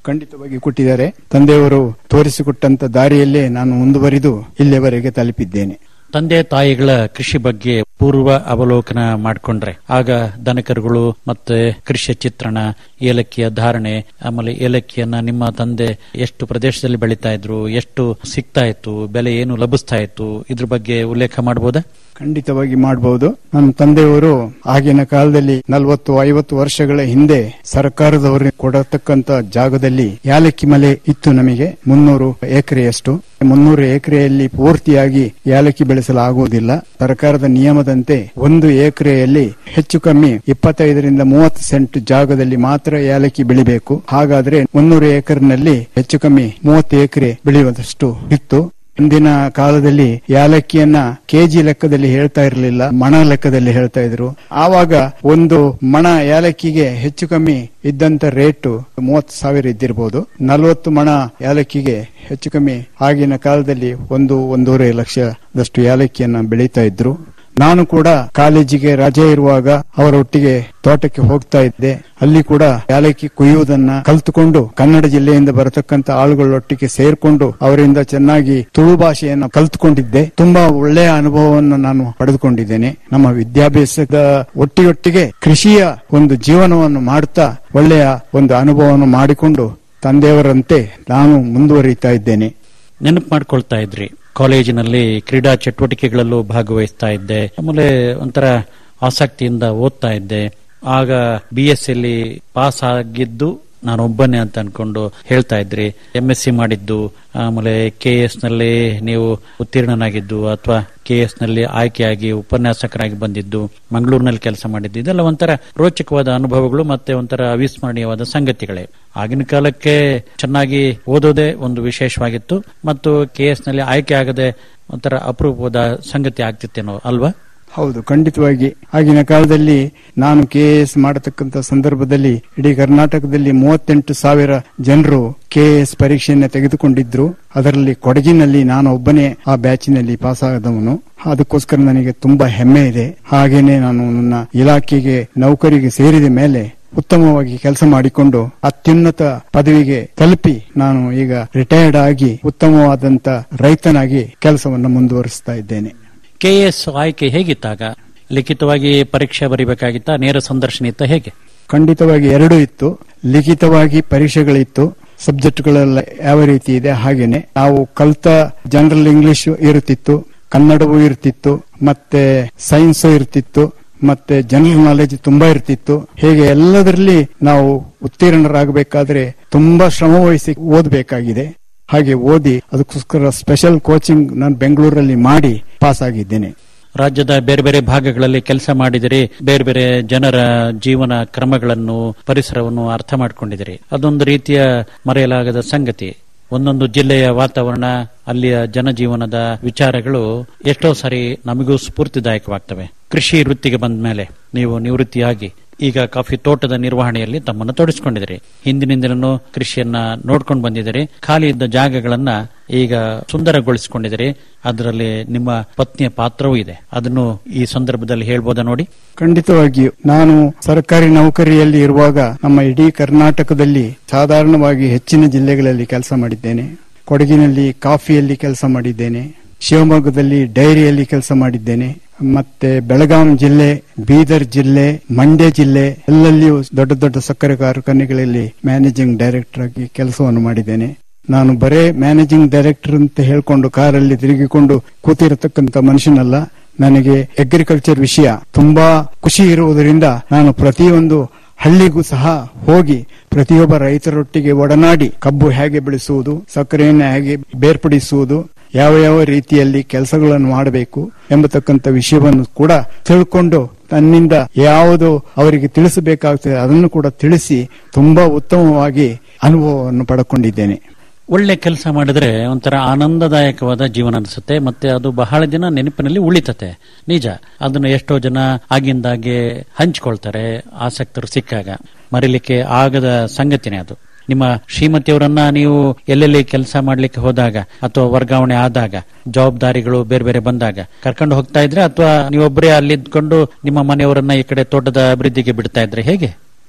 ಖಂಡಿತವಾಗಿ ಕೊಟ್ಟಿದ್ದಾರೆ ತಂದೆಯವರು ತೋರಿಸಿಕೊಟ್ಟಂತ ದಾರಿಯಲ್ಲೇ ನಾನು ಮುಂದುವರಿದು ಇಲ್ಲಿಯವರೆಗೆ ತಲುಪಿದ್ದೇನೆ ತಂದೆ ತಾಯಿಗಳ ಕೃಷಿ ಬಗ್ಗೆ ಪೂರ್ವ ಅವಲೋಕನ ಮಾಡಿಕೊಂಡ್ರೆ ಆಗ ದನಕರುಗಳು ಮತ್ತೆ ಕೃಷಿಯ ಚಿತ್ರಣ ಏಲಕ್ಕಿಯ ಧಾರಣೆ ಆಮೇಲೆ ಏಲಕ್ಕಿಯನ್ನ ನಿಮ್ಮ ತಂದೆ ಎಷ್ಟು ಪ್ರದೇಶದಲ್ಲಿ ಬೆಳೀತಾ ಇದ್ರು ಎಷ್ಟು ಸಿಗ್ತಾ ಇತ್ತು ಬೆಲೆ ಏನು ಲಭಿಸ್ತಾ ಇತ್ತು ಇದ್ರ ಬಗ್ಗೆ ಉಲ್ಲೇಖ ಮಾಡಬಹುದಾ ಖಂಡಿತವಾಗಿ ಮಾಡಬಹುದು ನನ್ನ ತಂದೆಯವರು ಆಗಿನ ಕಾಲದಲ್ಲಿ ನಲವತ್ತು ಐವತ್ತು ವರ್ಷಗಳ ಹಿಂದೆ ಸರ್ಕಾರದವರು ಕೊಡತಕ್ಕಂತ ಜಾಗದಲ್ಲಿ ಯಾಲಕ್ಕಿ ಮಲೆ ಇತ್ತು ನಮಗೆ ಮುನ್ನೂರು ಎಕರೆಯಷ್ಟು ಮುನ್ನೂರು ಎಕರೆಯಲ್ಲಿ ಪೂರ್ತಿಯಾಗಿ ಯಾಲಕ್ಕಿ ಬೆಳೆಸಲಾಗುವುದಿಲ್ಲ ಸರ್ಕಾರದ ನಿಯಮದಂತೆ ಒಂದು ಎಕರೆಯಲ್ಲಿ ಹೆಚ್ಚು ಕಮ್ಮಿ ಇಪ್ಪತ್ತೈದರಿಂದ ಮೂವತ್ತು ಸೆಂಟ್ ಜಾಗದಲ್ಲಿ ಮಾತ್ರ ಯಾಲಕ್ಕಿ ಬೆಳಿಬೇಕು ಹಾಗಾದ್ರೆ ಮುನ್ನೂರು ಎಕರೆನಲ್ಲಿ ಹೆಚ್ಚು ಕಮ್ಮಿ ಮೂವತ್ತು ಎಕರೆ ಬೆಳೆಯುವುದಷ್ಟು ಇತ್ತು ಹಿಂದಿನ ಕಾಲದಲ್ಲಿ ಯಾಲಕ್ಕಿಯನ್ನ ಕೆಜಿ ಲೆಕ್ಕದಲ್ಲಿ ಹೇಳ್ತಾ ಇರಲಿಲ್ಲ ಮಣ ಲೆಕ್ಕದಲ್ಲಿ ಹೇಳ್ತಾ ಇದ್ರು ಆವಾಗ ಒಂದು ಮಣ ಯಾಲಕ್ಕಿಗೆ ಹೆಚ್ಚು ಕಮ್ಮಿ ಇದ್ದಂತ ರೇಟು ಮೂವತ್ತು ಸಾವಿರ ಇದ್ದಿರಬಹುದು ನಲವತ್ತು ಮಣ ಯಾಲಕ್ಕಿಗೆ ಹೆಚ್ಚು ಕಮ್ಮಿ ಆಗಿನ ಕಾಲದಲ್ಲಿ ಒಂದು ಒಂದೂವರೆ ಲಕ್ಷದಷ್ಟು ಯಾಲಕ್ಕಿಯನ್ನ ಬೆಳೀತಾ ಇದ್ರು ನಾನು ಕೂಡ ಕಾಲೇಜಿಗೆ ರಜೆ ಇರುವಾಗ ಅವರೊಟ್ಟಿಗೆ ತೋಟಕ್ಕೆ ಹೋಗ್ತಾ ಇದ್ದೆ ಅಲ್ಲಿ ಕೂಡ ಯಾಲಕ್ಕಿ ಕುಯ್ಯುವುದನ್ನ ಕಲ್ತುಕೊಂಡು ಕನ್ನಡ ಜಿಲ್ಲೆಯಿಂದ ಬರತಕ್ಕಂತ ಆಳುಗಳೊಟ್ಟಿಗೆ ಸೇರ್ಕೊಂಡು ಅವರಿಂದ ಚೆನ್ನಾಗಿ ತುಳು ಭಾಷೆಯನ್ನು ಕಲ್ತುಕೊಂಡಿದ್ದೆ ತುಂಬಾ ಒಳ್ಳೆಯ ಅನುಭವವನ್ನು ನಾನು ಪಡೆದುಕೊಂಡಿದ್ದೇನೆ ನಮ್ಮ ವಿದ್ಯಾಭ್ಯಾಸದ ಒಟ್ಟಿಗೊಟ್ಟಿಗೆ ಕೃಷಿಯ ಒಂದು ಜೀವನವನ್ನು ಮಾಡುತ್ತಾ ಒಳ್ಳೆಯ ಒಂದು ಅನುಭವವನ್ನು ಮಾಡಿಕೊಂಡು ತಂದೆಯವರಂತೆ ನಾನು ಮುಂದುವರಿತಾ ಇದ್ದೇನೆ ನೆನಪು ಮಾಡ್ಕೊಳ್ತಾ ಇದ್ರಿ ಕಾಲೇಜಿನಲ್ಲಿ ಕ್ರೀಡಾ ಚಟುವಟಿಕೆಗಳಲ್ಲೂ ಭಾಗವಹಿಸ್ತಾ ಇದ್ದೆ ಆಮೇಲೆ ಒಂಥರ ಆಸಕ್ತಿಯಿಂದ ಓದ್ತಾ ಇದ್ದೆ ಆಗ ಬಿ ಎಸ್ ಅಲ್ಲಿ ಪಾಸ್ ಆಗಿದ್ದು ನಾನು ಒಬ್ಬನೇ ಅಂತ ಅನ್ಕೊಂಡು ಹೇಳ್ತಾ ಇದ್ರಿ ಎಂ ಎಸ್ ಸಿ ಮಾಡಿದ್ದು ಆಮೇಲೆ ಕೆ ಎಸ್ ನಲ್ಲಿ ನೀವು ಉತ್ತೀರ್ಣನಾಗಿದ್ದು ಅಥವಾ ಕೆ ಎಸ್ ನಲ್ಲಿ ಆಯ್ಕೆಯಾಗಿ ಉಪನ್ಯಾಸಕರಾಗಿ ಬಂದಿದ್ದು ಮಂಗಳೂರಿನಲ್ಲಿ ಕೆಲಸ ಮಾಡಿದ್ದು ಇದೆಲ್ಲ ಒಂಥರ ರೋಚಕವಾದ ಅನುಭವಗಳು ಮತ್ತೆ ಒಂಥರ ಅವಿಸ್ಮರಣೀಯವಾದ ಸಂಗತಿಗಳೇ ಆಗಿನ ಕಾಲಕ್ಕೆ ಚೆನ್ನಾಗಿ ಓದೋದೇ ಒಂದು ವಿಶೇಷವಾಗಿತ್ತು ಮತ್ತು ಕೆ ಎಸ್ ನಲ್ಲಿ ಆಯ್ಕೆ ಆಗದೆ ಒಂಥರ ಅಪರೂಪವಾದ ಸಂಗತಿ ಆಗ್ತಿತ್ತೇನೋ ಅಲ್ವಾ ಹೌದು ಖಂಡಿತವಾಗಿ ಆಗಿನ ಕಾಲದಲ್ಲಿ ನಾನು ಕೆ ಎಸ್ ಮಾಡತಕ್ಕಂತ ಸಂದರ್ಭದಲ್ಲಿ ಇಡೀ ಕರ್ನಾಟಕದಲ್ಲಿ ಮೂವತ್ತೆಂಟು ಸಾವಿರ ಜನರು ಕೆ ಎಸ್ ಪರೀಕ್ಷೆಯನ್ನು ತೆಗೆದುಕೊಂಡಿದ್ರು ಅದರಲ್ಲಿ ಕೊಡಗಿನಲ್ಲಿ ನಾನು ಒಬ್ಬನೇ ಆ ಬ್ಯಾಚಿನಲ್ಲಿ ಪಾಸ್ ಆದವನು ಅದಕ್ಕೋಸ್ಕರ ನನಗೆ ತುಂಬಾ ಹೆಮ್ಮೆ ಇದೆ ಹಾಗೇನೆ ನಾನು ನನ್ನ ಇಲಾಖೆಗೆ ನೌಕರಿಗೆ ಸೇರಿದ ಮೇಲೆ ಉತ್ತಮವಾಗಿ ಕೆಲಸ ಮಾಡಿಕೊಂಡು ಅತ್ಯುನ್ನತ ಪದವಿಗೆ ತಲುಪಿ ನಾನು ಈಗ ರಿಟೈರ್ಡ್ ಆಗಿ ಉತ್ತಮವಾದಂತ ರೈತನಾಗಿ ಕೆಲಸವನ್ನು ಮುಂದುವರಿಸ್ತಾ ಇದ್ದೇನೆ ಕೆಎಸ್ ಆಯ್ಕೆ ಹೇಗಿತ್ತಾಗ ಲಿಖಿತವಾಗಿ ಪರೀಕ್ಷೆ ಬರೀಬೇಕಾಗಿತ್ತ ನೇರ ಸಂದರ್ಶನ ಇತ್ತ ಹೇಗೆ ಖಂಡಿತವಾಗಿ ಎರಡೂ ಇತ್ತು ಲಿಖಿತವಾಗಿ ಪರೀಕ್ಷೆಗಳಿತ್ತು ಸಬ್ಜೆಕ್ಟ್ಗಳೆಲ್ಲ ಯಾವ ರೀತಿ ಇದೆ ಹಾಗೇನೆ ನಾವು ಕಲ್ತ ಜನರಲ್ ಇಂಗ್ಲಿಷ್ ಇರುತ್ತಿತ್ತು ಕನ್ನಡವೂ ಇರ್ತಿತ್ತು ಮತ್ತೆ ಸೈನ್ಸ್ ಇರ್ತಿತ್ತು ಮತ್ತೆ ಜನರಲ್ ನಾಲೆಜ್ ತುಂಬಾ ಇರ್ತಿತ್ತು ಹೇಗೆ ಎಲ್ಲದರಲ್ಲಿ ನಾವು ಉತ್ತೀರ್ಣರಾಗಬೇಕಾದ್ರೆ ತುಂಬಾ ಶ್ರಮ ವಹಿಸಿ ಓದಬೇಕಾಗಿದೆ ಹಾಗೆ ಓದಿ ಅದಕ್ಕೋಸ್ಕರ ಸ್ಪೆಷಲ್ ಕೋಚಿಂಗ್ ನಾನು ಬೆಂಗಳೂರಲ್ಲಿ ಮಾಡಿ ಪಾಸ್ ಆಗಿದ್ದೇನೆ ರಾಜ್ಯದ ಬೇರೆ ಬೇರೆ ಭಾಗಗಳಲ್ಲಿ ಕೆಲಸ ಮಾಡಿದಿರಿ ಬೇರೆ ಬೇರೆ ಜನರ ಜೀವನ ಕ್ರಮಗಳನ್ನು ಪರಿಸರವನ್ನು ಅರ್ಥ ಮಾಡ್ಕೊಂಡಿದಿರಿ ಅದೊಂದು ರೀತಿಯ ಮರೆಯಲಾಗದ ಸಂಗತಿ ಒಂದೊಂದು ಜಿಲ್ಲೆಯ ವಾತಾವರಣ ಅಲ್ಲಿಯ ಜನಜೀವನದ ವಿಚಾರಗಳು ಎಷ್ಟೋ ಸಾರಿ ನಮಗೂ ಸ್ಫೂರ್ತಿದಾಯಕವಾಗ್ತವೆ ಕೃಷಿ ವೃತ್ತಿಗೆ ಬಂದ ಮೇಲೆ ನೀವು ನಿವೃತ್ತಿಯಾಗಿ ಈಗ ಕಾಫಿ ತೋಟದ ನಿರ್ವಹಣೆಯಲ್ಲಿ ತಮ್ಮನ್ನು ತೊಡಗಿಸಿಕೊಂಡಿದ್ದೀರಿ ಹಿಂದಿನಿಂದಲೂ ಕೃಷಿಯನ್ನ ನೋಡ್ಕೊಂಡು ಬಂದಿದ್ದೀರಿ ಖಾಲಿ ಇದ್ದ ಜಾಗಗಳನ್ನ ಈಗ ಸುಂದರಗೊಳಿಸಿಕೊಂಡಿದ್ದೀರಿ ಅದರಲ್ಲಿ ನಿಮ್ಮ ಪತ್ನಿಯ ಪಾತ್ರವೂ ಇದೆ ಅದನ್ನು ಈ ಸಂದರ್ಭದಲ್ಲಿ ಹೇಳ್ಬೋದಾ ನೋಡಿ ಖಂಡಿತವಾಗಿಯೂ ನಾನು ಸರ್ಕಾರಿ ನೌಕರಿಯಲ್ಲಿ ಇರುವಾಗ ನಮ್ಮ ಇಡೀ ಕರ್ನಾಟಕದಲ್ಲಿ ಸಾಧಾರಣವಾಗಿ ಹೆಚ್ಚಿನ ಜಿಲ್ಲೆಗಳಲ್ಲಿ ಕೆಲಸ ಮಾಡಿದ್ದೇನೆ ಕೊಡಗಿನಲ್ಲಿ ಕಾಫಿಯಲ್ಲಿ ಕೆಲಸ ಮಾಡಿದ್ದೇನೆ ಶಿವಮೊಗ್ಗದಲ್ಲಿ ಡೈರಿಯಲ್ಲಿ ಕೆಲಸ ಮಾಡಿದ್ದೇನೆ ಮತ್ತೆ ಬೆಳಗಾಂ ಜಿಲ್ಲೆ ಬೀದರ್ ಜಿಲ್ಲೆ ಮಂಡ್ಯ ಜಿಲ್ಲೆ ಎಲ್ಲಲ್ಲಿಯೂ ದೊಡ್ಡ ದೊಡ್ಡ ಸಕ್ಕರೆ ಕಾರ್ಖಾನೆಗಳಲ್ಲಿ ಮ್ಯಾನೇಜಿಂಗ್ ಡೈರೆಕ್ಟರ್ ಆಗಿ ಕೆಲಸವನ್ನು ಮಾಡಿದ್ದೇನೆ ನಾನು ಬರೇ ಮ್ಯಾನೇಜಿಂಗ್ ಡೈರೆಕ್ಟರ್ ಅಂತ ಹೇಳ್ಕೊಂಡು ಕಾರಲ್ಲಿ ತಿರುಗಿಕೊಂಡು ಕೂತಿರತಕ್ಕಂತ ಮನುಷ್ಯನಲ್ಲ ನನಗೆ ಅಗ್ರಿಕಲ್ಚರ್ ವಿಷಯ ತುಂಬಾ ಖುಷಿ ಇರುವುದರಿಂದ ನಾನು ಪ್ರತಿಯೊಂದು ಹಳ್ಳಿಗೂ ಸಹ ಹೋಗಿ ಪ್ರತಿಯೊಬ್ಬ ರೈತರೊಟ್ಟಿಗೆ ಒಡನಾಡಿ ಕಬ್ಬು ಹೇಗೆ ಬೆಳೆಸುವುದು ಸಕ್ಕರೆಯನ್ನು ಹೇಗೆ ಬೇರ್ಪಡಿಸುವುದು ಯಾವ ಯಾವ ರೀತಿಯಲ್ಲಿ ಕೆಲಸಗಳನ್ನು ಮಾಡಬೇಕು ಎಂಬತಕ್ಕಂಥ ವಿಷಯವನ್ನು ಕೂಡ ತಿಳ್ಕೊಂಡು ತನ್ನಿಂದ ಯಾವುದು ಅವರಿಗೆ ತಿಳಿಸಬೇಕಾಗ್ತದೆ ಅದನ್ನು ಕೂಡ ತಿಳಿಸಿ ತುಂಬಾ ಉತ್ತಮವಾಗಿ ಅನುಭವವನ್ನು ಪಡ್ಕೊಂಡಿದ್ದೇನೆ ಒಳ್ಳೆ ಕೆಲಸ ಮಾಡಿದ್ರೆ ಒಂಥರ ಆನಂದದಾಯಕವಾದ ಜೀವನ ಅನಿಸುತ್ತೆ ಮತ್ತೆ ಅದು ಬಹಳ ದಿನ ನೆನಪಿನಲ್ಲಿ ಉಳಿತತೆ ನಿಜ ಅದನ್ನು ಎಷ್ಟೋ ಜನ ಆಗಿಂದಾಗೆ ಹಂಚಿಕೊಳ್ತಾರೆ ಆಸಕ್ತರು ಸಿಕ್ಕಾಗ ಮರಿಲಿಕ್ಕೆ ಆಗದ ಸಂಗತಿನೇ ಅದು ನಿಮ್ಮ ಶ್ರೀಮತಿಯವರನ್ನ ನೀವು ಎಲ್ಲೆಲ್ಲಿ ಕೆಲಸ ಮಾಡ್ಲಿಕ್ಕೆ ಹೋದಾಗ ಅಥವಾ ವರ್ಗಾವಣೆ ಆದಾಗ ಜವಾಬ್ದಾರಿಗಳು ಬೇರೆ ಬೇರೆ ಬಂದಾಗ ಕರ್ಕೊಂಡು ಹೋಗ್ತಾ ಇದ್ರೆ ಅಥವಾ ನೀವೊಬ್ಬರೇ ಅಲ್ಲಿದ್ಕೊಂಡು ನಿಮ್ಮ ಮನೆಯವರನ್ನ ಈ ಕಡೆ ತೋಟದ ಅಭಿವೃದ್ಧಿಗೆ ಬಿಡ್ತಾ ಇದ್ರೆ ಹೇಗೆ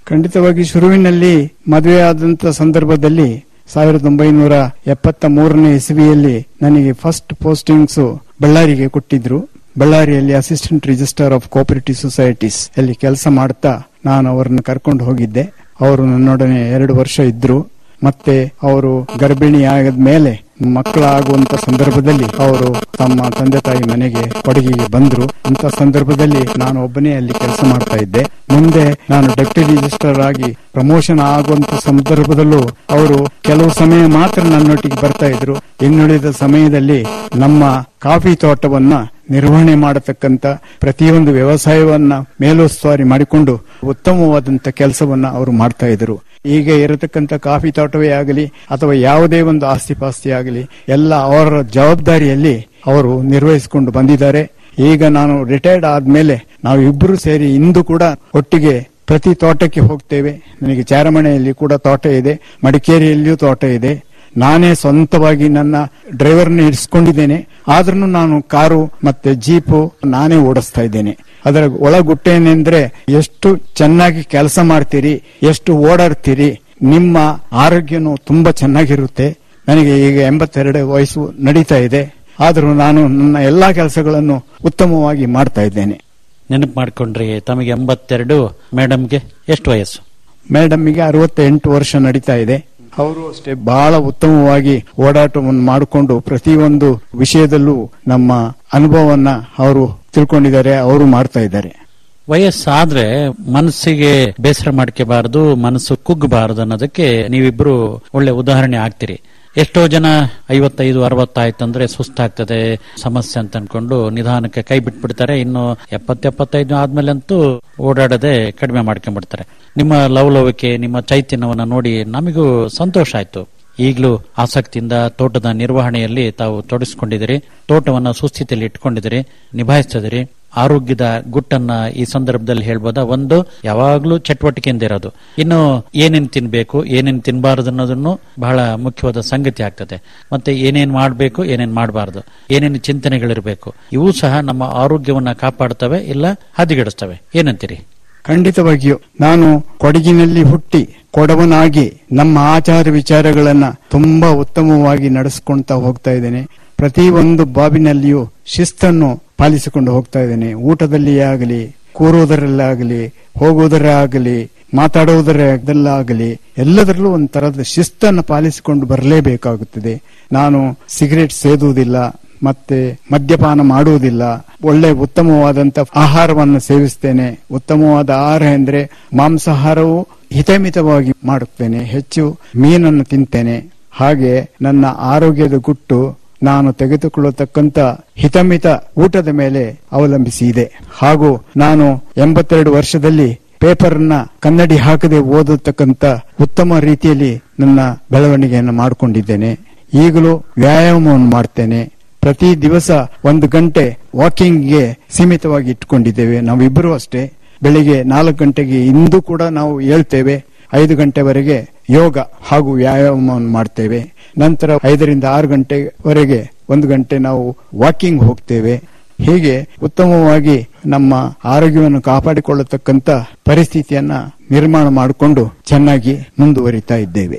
ಖಂಡಿತವಾಗಿ ಶುರುವಿನಲ್ಲಿ ಮದುವೆ ಆದಂತ ಸಂದರ್ಭದಲ್ಲಿ ಸಾವಿರದ ಒಂಬೈನೂರ ಎಪ್ಪತ್ತ ಮೂರನೇ ಇಸವಿಯಲ್ಲಿ ನನಗೆ ಫಸ್ಟ್ ಪೋಸ್ಟಿಂಗ್ಸ್ ಬಳ್ಳಾರಿಗೆ ಕೊಟ್ಟಿದ್ರು ಬಳ್ಳಾರಿಯಲ್ಲಿ assistant register of cooperative societies ಅಲ್ಲಿ ಕೆಲಸ ಮಾಡ್ತಾ ನಾನು ಅವರನ್ನು ಕರ್ಕೊಂಡು ಹೋಗಿದ್ದೆ ಅವರು ನನ್ನೊಡನೆ ಎರಡು ವರ್ಷ ಇದ್ರು ಮತ್ತೆ ಅವರು ಗರ್ಭಿಣಿ ಆಗದ ಮೇಲೆ ಮಕ್ಕಳಾಗುವಂತ ಸಂದರ್ಭದಲ್ಲಿ ಅವರು ತಮ್ಮ ತಂದೆ ತಾಯಿ ಮನೆಗೆ ಕೊಡಗಿಗೆ ಬಂದ್ರು ಅಂತ ಸಂದರ್ಭದಲ್ಲಿ ನಾನು ಒಬ್ಬನೇ ಅಲ್ಲಿ ಕೆಲಸ ಮಾಡ್ತಾ ಇದ್ದೆ ಮುಂದೆ ನಾನು ಡೆಪ್ಟಿ ರಿಜಿಸ್ಟರ್ ಆಗಿ ಪ್ರಮೋಷನ್ ಆಗುವಂತ ಸಂದರ್ಭದಲ್ಲೂ ಅವರು ಕೆಲವು ಸಮಯ ಮಾತ್ರ ನನ್ನೊಟ್ಟಿಗೆ ಬರ್ತಾ ಇದ್ರು ಇನ್ನುಳಿದ ಸಮಯದಲ್ಲಿ ನಮ್ಮ ಕಾಫಿ ತೋಟವನ್ನ ನಿರ್ವಹಣೆ ಮಾಡತಕ್ಕಂತ ಪ್ರತಿಯೊಂದು ವ್ಯವಸಾಯವನ್ನ ಮೇಲುಸ್ತುವಾರಿ ಮಾಡಿಕೊಂಡು ಉತ್ತಮವಾದಂತ ಕೆಲಸವನ್ನ ಅವರು ಮಾಡ್ತಾ ಇದ್ರು ಈಗ ಇರತಕ್ಕಂತ ಕಾಫಿ ತೋಟವೇ ಆಗಲಿ ಅಥವಾ ಯಾವುದೇ ಒಂದು ಆಸ್ತಿ ಪಾಸ್ತಿ ಆಗಲಿ ಎಲ್ಲ ಅವರ ಜವಾಬ್ದಾರಿಯಲ್ಲಿ ಅವರು ನಿರ್ವಹಿಸಿಕೊಂಡು ಬಂದಿದ್ದಾರೆ ಈಗ ನಾನು ರಿಟೈರ್ಡ್ ಆದ್ಮೇಲೆ ನಾವು ಇಬ್ಬರು ಸೇರಿ ಇಂದು ಕೂಡ ಒಟ್ಟಿಗೆ ಪ್ರತಿ ತೋಟಕ್ಕೆ ಹೋಗ್ತೇವೆ ನನಗೆ ಚಾರಮಣೆಯಲ್ಲಿ ಕೂಡ ತೋಟ ಇದೆ ಮಡಿಕೇರಿಯಲ್ಲಿಯೂ ತೋಟ ಇದೆ ನಾನೇ ಸ್ವಂತವಾಗಿ ನನ್ನ ಡ್ರೈವರ್ನ ಇರಿಸ್ಕೊಂಡಿದ್ದೇನೆ ಆದ್ರೂ ನಾನು ಕಾರು ಮತ್ತೆ ಜೀಪು ನಾನೇ ಓಡಿಸ್ತಾ ಇದ್ದೇನೆ ಅದರ ಒಳಗುಟ್ಟೇನೆಂದ್ರೆ ಎಷ್ಟು ಚೆನ್ನಾಗಿ ಕೆಲಸ ಮಾಡ್ತೀರಿ ಎಷ್ಟು ಓಡಾಡ್ತೀರಿ ನಿಮ್ಮ ಆರೋಗ್ಯನೂ ತುಂಬಾ ಚೆನ್ನಾಗಿರುತ್ತೆ ನನಗೆ ಈಗ ಎಂಬತ್ತೆರಡು ವಯಸ್ಸು ನಡೀತಾ ಇದೆ ಆದರೂ ನಾನು ನನ್ನ ಎಲ್ಲಾ ಕೆಲಸಗಳನ್ನು ಉತ್ತಮವಾಗಿ ಮಾಡ್ತಾ ಇದ್ದೇನೆ ನೆನಪು ಮಾಡ್ಕೊಂಡ್ರಿ ತಮಗೆ ಎಂಬತ್ತೆರಡು ಮೇಡಮ್ಗೆ ಎಷ್ಟು ವಯಸ್ಸು ಮೇಡಮ್ಗೆ ಅರವತ್ತೆಂಟು ವರ್ಷ ನಡೀತಾ ಇದೆ ಅವರು ಅಷ್ಟೇ ಬಹಳ ಉತ್ತಮವಾಗಿ ಓಡಾಟವನ್ನು ಮಾಡಿಕೊಂಡು ಪ್ರತಿಯೊಂದು ವಿಷಯದಲ್ಲೂ ನಮ್ಮ ಅನುಭವವನ್ನ ಅವರು ತಿಳ್ಕೊಂಡಿದ್ದಾರೆ ಅವರು ಮಾಡ್ತಾ ಇದ್ದಾರೆ ವಯಸ್ಸಾದ್ರೆ ಮನಸ್ಸಿಗೆ ಬೇಸರ ಮಾಡ್ಕೋಬಾರದು ಮನಸ್ಸು ಕುಗ್ಗಬಾರದು ಅನ್ನೋದಕ್ಕೆ ನೀವಿಬ್ರು ಒಳ್ಳೆ ಉದಾಹರಣೆ ಆಗ್ತೀರಿ ಎಷ್ಟೋ ಜನ ಐವತ್ತೈದು ಅರವತ್ತಾಯ್ತಂದ್ರೆ ಸುಸ್ತಾಗ್ತದೆ ಸಮಸ್ಯೆ ಅಂತ ಅನ್ಕೊಂಡು ನಿಧಾನಕ್ಕೆ ಕೈ ಬಿಟ್ಬಿಡ್ತಾರೆ ಇನ್ನು ಎಪ್ಪತ್ತೆಪ್ಪತ್ತೈದು ಆದ್ಮೇಲೆ ಅಂತೂ ಓಡಾಡದೆ ಕಡಿಮೆ ಮಾಡ್ಕೊಂಡ್ಬಿಡ್ತಾರೆ ನಿಮ್ಮ ಲವಲವಿಕೆ ನಿಮ್ಮ ಚೈತನ್ಯವನ್ನ ನೋಡಿ ನಮಗೂ ಸಂತೋಷ ಆಯ್ತು ಈಗಲೂ ಆಸಕ್ತಿಯಿಂದ ತೋಟದ ನಿರ್ವಹಣೆಯಲ್ಲಿ ತಾವು ತೊಡಗಿಸಿಕೊಂಡಿದ್ದೀರಿ ತೋಟವನ್ನ ಸುಸ್ಥಿತಿಯಲ್ಲಿ ಇಟ್ಕೊಂಡಿದ್ದೀರಿ ನಿಭಾಯಿಸ್ತಿದ್ದೀರಿ ಆರೋಗ್ಯದ ಗುಟ್ಟನ್ನ ಈ ಸಂದರ್ಭದಲ್ಲಿ ಹೇಳ್ಬೋದಾ ಒಂದು ಯಾವಾಗ್ಲೂ ಚಟುವಟಿಕೆಯಿಂದ ಇರೋದು ಇನ್ನು ಏನೇನ್ ತಿನ್ಬೇಕು ಏನೇನ್ ತಿನ್ಬಾರದು ಅನ್ನೋದನ್ನು ಬಹಳ ಮುಖ್ಯವಾದ ಸಂಗತಿ ಆಗ್ತದೆ ಮತ್ತೆ ಏನೇನ್ ಮಾಡಬೇಕು ಏನೇನ್ ಮಾಡಬಾರದು ಏನೇನು ಚಿಂತನೆಗಳಿರಬೇಕು ಇವು ಸಹ ನಮ್ಮ ಆರೋಗ್ಯವನ್ನ ಕಾಪಾಡ್ತವೆ ಇಲ್ಲ ಹದಿಗೆಡಿಸ್ತವೆ ಏನಂತೀರಿ ಖಂಡಿತವಾಗಿಯೂ ನಾನು ಕೊಡಗಿನಲ್ಲಿ ಹುಟ್ಟಿ ಕೊಡವನಾಗಿ ನಮ್ಮ ಆಚಾರ ವಿಚಾರಗಳನ್ನ ತುಂಬಾ ಉತ್ತಮವಾಗಿ ನಡೆಸ್ಕೊಂತಾ ಹೋಗ್ತಾ ಇದ್ದೇನೆ ಪ್ರತಿ ಒಂದು ಬಾಬಿನಲ್ಲಿಯೂ ಶಿಸ್ತನ್ನು ಪಾಲಿಸಿಕೊಂಡು ಹೋಗ್ತಾ ಇದ್ದೇನೆ ಊಟದಲ್ಲಿ ಆಗಲಿ ಕೂರುವುದರಲ್ಲಾಗಲಿ ಹೋಗುವುದರೇ ಆಗಲಿ ಮಾತಾಡುವುದರಲ್ಲಾಗಲಿ ಎಲ್ಲದರಲ್ಲೂ ಒಂದು ತರದ ಶಿಸ್ತನ್ನು ಪಾಲಿಸಿಕೊಂಡು ಬರಲೇಬೇಕಾಗುತ್ತದೆ ನಾನು ಸಿಗರೇಟ್ ಸೇದುವುದಿಲ್ಲ ಮತ್ತೆ ಮದ್ಯಪಾನ ಮಾಡುವುದಿಲ್ಲ ಒಳ್ಳೆ ಉತ್ತಮವಾದಂತ ಆಹಾರವನ್ನು ಸೇವಿಸ್ತೇನೆ ಉತ್ತಮವಾದ ಆಹಾರ ಎಂದ್ರೆ ಮಾಂಸಾಹಾರವು ಹಿತಮಿತವಾಗಿ ಮಾಡುತ್ತೇನೆ ಹೆಚ್ಚು ಮೀನನ್ನು ತಿಂತೇನೆ ಹಾಗೆ ನನ್ನ ಆರೋಗ್ಯದ ಗುಟ್ಟು ನಾನು ತೆಗೆದುಕೊಳ್ಳತಕ್ಕಂತ ಹಿತಮಿತ ಊಟದ ಮೇಲೆ ಅವಲಂಬಿಸಿ ಇದೆ ಹಾಗೂ ನಾನು ಎಂಬತ್ತೆರಡು ವರ್ಷದಲ್ಲಿ ಪೇಪರ್ ನ ಕನ್ನಡಿ ಹಾಕದೆ ಓದತಕ್ಕಂತ ಉತ್ತಮ ರೀತಿಯಲ್ಲಿ ನನ್ನ ಬೆಳವಣಿಗೆಯನ್ನು ಮಾಡಿಕೊಂಡಿದ್ದೇನೆ ಈಗಲೂ ವ್ಯಾಯಾಮವನ್ನು ಮಾಡ್ತೇನೆ ಪ್ರತಿ ದಿವಸ ಒಂದು ಗಂಟೆ ವಾಕಿಂಗ್ಗೆ ಸೀಮಿತವಾಗಿ ಇಟ್ಟುಕೊಂಡಿದ್ದೇವೆ ನಾವಿಬ್ಬರು ಅಷ್ಟೇ ಬೆಳಿಗ್ಗೆ ನಾಲ್ಕು ಗಂಟೆಗೆ ಇಂದು ಕೂಡ ನಾವು ಹೇಳ್ತೇವೆ ಐದು ಗಂಟೆವರೆಗೆ ಯೋಗ ಹಾಗೂ ವ್ಯಾಯಾಮವನ್ನು ಮಾಡ್ತೇವೆ ನಂತರ ಐದರಿಂದ ಆರು ಗಂಟೆವರೆಗೆ ಒಂದು ಗಂಟೆ ನಾವು ವಾಕಿಂಗ್ ಹೋಗ್ತೇವೆ ಹೀಗೆ ಉತ್ತಮವಾಗಿ ನಮ್ಮ ಆರೋಗ್ಯವನ್ನು ಕಾಪಾಡಿಕೊಳ್ಳತಕ್ಕಂತ ಪರಿಸ್ಥಿತಿಯನ್ನ ನಿರ್ಮಾಣ ಮಾಡಿಕೊಂಡು ಚೆನ್ನಾಗಿ ಮುಂದುವರಿತಾ ಇದ್ದೇವೆ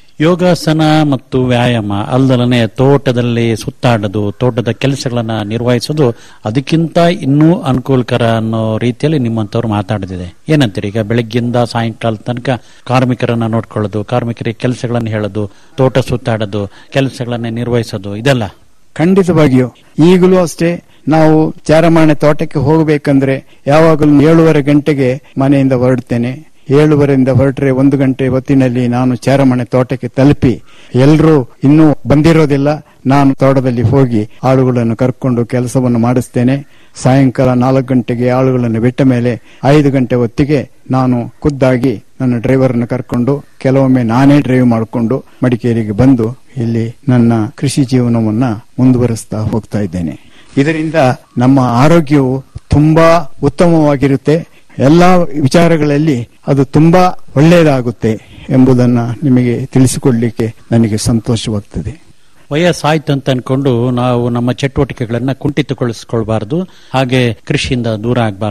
ಯೋಗಾಸನ ಮತ್ತು ವ್ಯಾಯಾಮ ಅಲ್ಲದಲನೆ ತೋಟದಲ್ಲಿ ಸುತ್ತಾಡೋದು ತೋಟದ ಕೆಲಸಗಳನ್ನ ನಿರ್ವಹಿಸೋದು ಅದಕ್ಕಿಂತ ಇನ್ನೂ ಅನುಕೂಲಕರ ಅನ್ನೋ ರೀತಿಯಲ್ಲಿ ನಿಮ್ಮಂತವ್ರು ಮಾತಾಡಿದಿದೆ ಏನಂತೀರಿ ಈಗ ಬೆಳಗ್ಗಿಂದ ಸಾಯಂಕಾಲ ತನಕ ಕಾರ್ಮಿಕರನ್ನ ನೋಡ್ಕೊಳ್ಳೋದು ಕಾರ್ಮಿಕರಿಗೆ ಕೆಲಸಗಳನ್ನು ಹೇಳೋದು ತೋಟ ಸುತ್ತಾಡೋದು ಕೆಲಸಗಳನ್ನ ನಿರ್ವಹಿಸೋದು ಇದೆಲ್ಲ ಖಂಡಿತವಾಗಿಯೂ ಈಗಲೂ ಅಷ್ಟೇ ನಾವು ಚಾರಮಾಣೆ ತೋಟಕ್ಕೆ ಹೋಗಬೇಕಂದ್ರೆ ಯಾವಾಗಲೂ ಏಳುವರೆ ಗಂಟೆಗೆ ಮನೆಯಿಂದ ಹೊರಡ್ತೇನೆ ಏಳುವರೆಯಿಂದ ಹೊರಟ್ರೆ ಒಂದು ಗಂಟೆ ಹೊತ್ತಿನಲ್ಲಿ ನಾನು ಚಾರಮಣೆ ತೋಟಕ್ಕೆ ತಲುಪಿ ಎಲ್ಲರೂ ಇನ್ನೂ ಬಂದಿರೋದಿಲ್ಲ ನಾನು ತೋಟದಲ್ಲಿ ಹೋಗಿ ಆಳುಗಳನ್ನು ಕರ್ಕೊಂಡು ಕೆಲಸವನ್ನು ಮಾಡಿಸ್ತೇನೆ ಸಾಯಂಕಾಲ ನಾಲ್ಕು ಗಂಟೆಗೆ ಆಳುಗಳನ್ನು ಬಿಟ್ಟ ಮೇಲೆ ಐದು ಗಂಟೆ ಹೊತ್ತಿಗೆ ನಾನು ಖುದ್ದಾಗಿ ನನ್ನ ಡ್ರೈವರ್ನ ಕರ್ಕೊಂಡು ಕೆಲವೊಮ್ಮೆ ನಾನೇ ಡ್ರೈವ್ ಮಾಡಿಕೊಂಡು ಮಡಿಕೇರಿಗೆ ಬಂದು ಇಲ್ಲಿ ನನ್ನ ಕೃಷಿ ಜೀವನವನ್ನ ಮುಂದುವರಿಸ್ತಾ ಹೋಗ್ತಾ ಇದ್ದೇನೆ ಇದರಿಂದ ನಮ್ಮ ಆರೋಗ್ಯವು ತುಂಬಾ ಉತ್ತಮವಾಗಿರುತ್ತೆ ಎಲ್ಲಾ ವಿಚಾರಗಳಲ್ಲಿ ಅದು ತುಂಬಾ ಒಳ್ಳೆಯದಾಗುತ್ತೆ ಎಂಬುದನ್ನ ನಿಮಗೆ ತಿಳಿಸಿಕೊಡ್ಲಿಕ್ಕೆ ನನಗೆ ಸಂತೋಷವಾಗ್ತದೆ ವಯಸ್ಸಾಯ್ತು ಅಂತ ಅನ್ಕೊಂಡು ನಾವು ನಮ್ಮ ಚಟುವಟಿಕೆಗಳನ್ನ ಕುಂಠಿತಗೊಳಿಸ್ಕೊಳ್ಬಾರ್ದು ಹಾಗೆ ಕೃಷಿಯಿಂದ ದೂರ ಆಗಬಾರದು